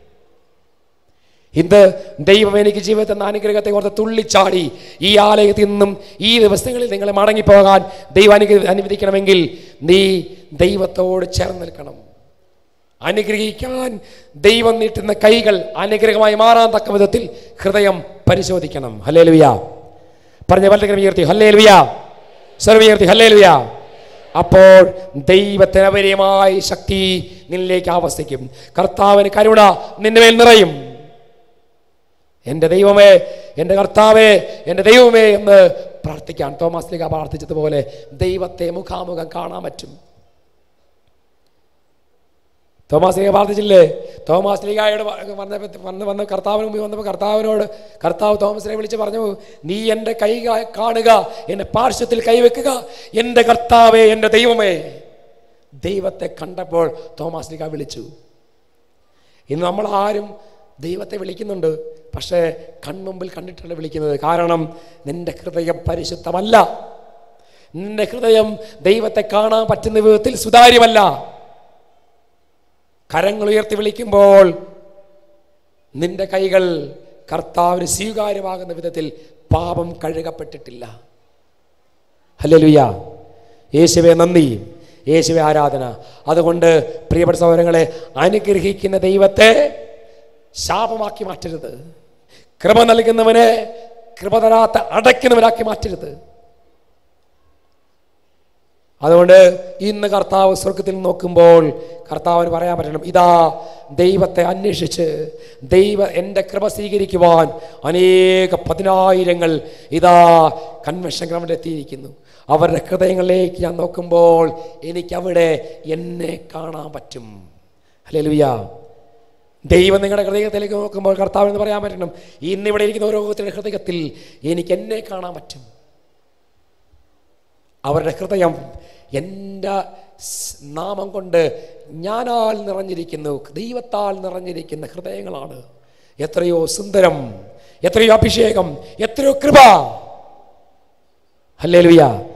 ഇന്ന് ദൈവം എനിക്ക് ജീവിതത്തിൽ നിന്ന് അനുഗ്രഹത്തെ ഓർത്ത് തുള്ളിച്ചാടി ഈ ആലയത്തിൽ നിന്നും ഈ ദിവസങ്ങളിൽ നിങ്ങൾ മടങ്ങിപ്പോകാൻ ദൈവം അനുഗ്രഹ അനുവദിക്കണമെങ്കിൽ നീ ദൈവത്തോട് ചേർന്ന് നിൽക്കണം അനുഗ്രഹിക്കാൻ ദൈവം നീട്ടുന്ന കൈകൾ അനുഗ്രഹമായി മാറാൻ തക്ക വിധത്തിൽ ഹൃദയം പരിശോധിക്കണം ഹല്ലേ ലുയ പറഞ്ഞ വല്ലകരം ഉയർത്തി ഹല്ലേ ലുയ സർവ ഉയർത്തി ഹല്ലേ ലുയ അപ്പോൾ ദൈവത്തിന് അപര്യമായ ശക്തി നിന്നിലേക്ക് ആവസിക്കും കർത്താവിന് കരുണ നിന്റെ മേൽ നിറയും എൻ്റെ ദൈവമേ എൻ്റെ കർത്താവേ എൻ്റെ ദൈവമേ എന്ന് പ്രാർത്ഥിക്കാൻ തോമസ് ലീഗ പ്രാർത്ഥിച്ചതുപോലെ ദൈവത്തെ മുഖാമുഖം കാണാൻ പറ്റും തോമാസ് ലീഗ പ്രാർത്ഥിച്ചില്ലേ തോമാസ് ലീഗായോട് വന്നപ്പോൾ വന്ന് വന്ന് കർത്താവിന് മുമ്പിൽ വന്നപ്പോൾ കർത്താവിനോട് കർത്താവ് തോമസിനെ വിളിച്ച് പറഞ്ഞു നീ എൻ്റെ കൈ കാ- കാണുക എൻ്റെ പാർശ്വത്തിൽ കൈവെക്കുക എൻ്റെ കർത്താവേ എൻ്റെ ദൈവമേ ദൈവത്തെ കണ്ടപ്പോൾ തോമാസ് ലീഗ വിളിച്ചു ഇന്ന് നമ്മൾ ആരും ദൈവത്തെ വിളിക്കുന്നുണ്ട് പക്ഷേ കൺമുമ്പിൽ കണ്ടിട്ടല്ല വിളിക്കുന്നത് കാരണം നിന്റെ ഹൃദയം പരിശുദ്ധമല്ല നിന്റെ ഹൃദയം ദൈവത്തെ കാണാൻ പറ്റുന്ന വിധത്തിൽ സുതാര്യമല്ല കരങ്ങൾ ഉയർത്തി വിളിക്കുമ്പോൾ നിന്റെ കൈകൾ കർത്താവിന് സ്വീകാര്യമാകുന്ന വിധത്തിൽ പാപം കഴുകപ്പെട്ടിട്ടില്ല ഹല്ലേലൂയ യേശുവെ നന്ദി യേശുവെ ആരാധന അതുകൊണ്ട് പ്രിയപ്പെട്ട സഹോദരങ്ങളെ അനുഗ്രഹിക്കുന്ന ദൈവത്തെ ശാപമാക്കി മാറ്റരുത് കൃപ നൽകുന്നവനെ കൃപ തരാത്ത അടയ്ക്കുന്നവനാക്കി മാറ്റരുത് അതുകൊണ്ട് ഇന്ന് കർത്താവ് സ്വർഗത്തിൽ നോക്കുമ്പോൾ കർത്താവിന് പറയാൻ പറ്റണം ഇതാ ദൈവത്തെ അന്വേഷിച്ച് ദൈവ എൻ്റെ കൃപ സ്വീകരിക്കുവാൻ അനേക പതിനായിരങ്ങൾ ഇതാ കൺവെൻഷൻ ഗ്രൗണ്ടിൽ എത്തിയിരിക്കുന്നു അവരുടെ ഹൃദയങ്ങളിലേക്ക് ഞാൻ നോക്കുമ്പോൾ എനിക്കവിടെ എന്നെ കാണാൻ പറ്റും അല്ലേ ലുയ്യ ദൈവം നിങ്ങളുടെ ഹൃദയത്തിലേക്ക് നോക്കുമ്പോൾ കർത്താവ് എന്ന് പറയാൻ പറ്റണം ഇന്നിവിടെ ഇരിക്കുന്ന ഓരോ ഓരോരുത്തരുടെ ഹൃദയത്തിൽ എനിക്ക് എന്നെ കാണാൻ പറ്റും അവരുടെ ഹൃദയം എൻ്റെ സ് നാമം കൊണ്ട് ഞാനാൽ നിറഞ്ഞിരിക്കുന്നു ദൈവത്താൽ നിറഞ്ഞിരിക്കുന്ന ഹൃദയങ്ങളാണ് എത്രയോ സുന്ദരം എത്രയോ അഭിഷേകം എത്രയോ കൃപ ഹല്ലേ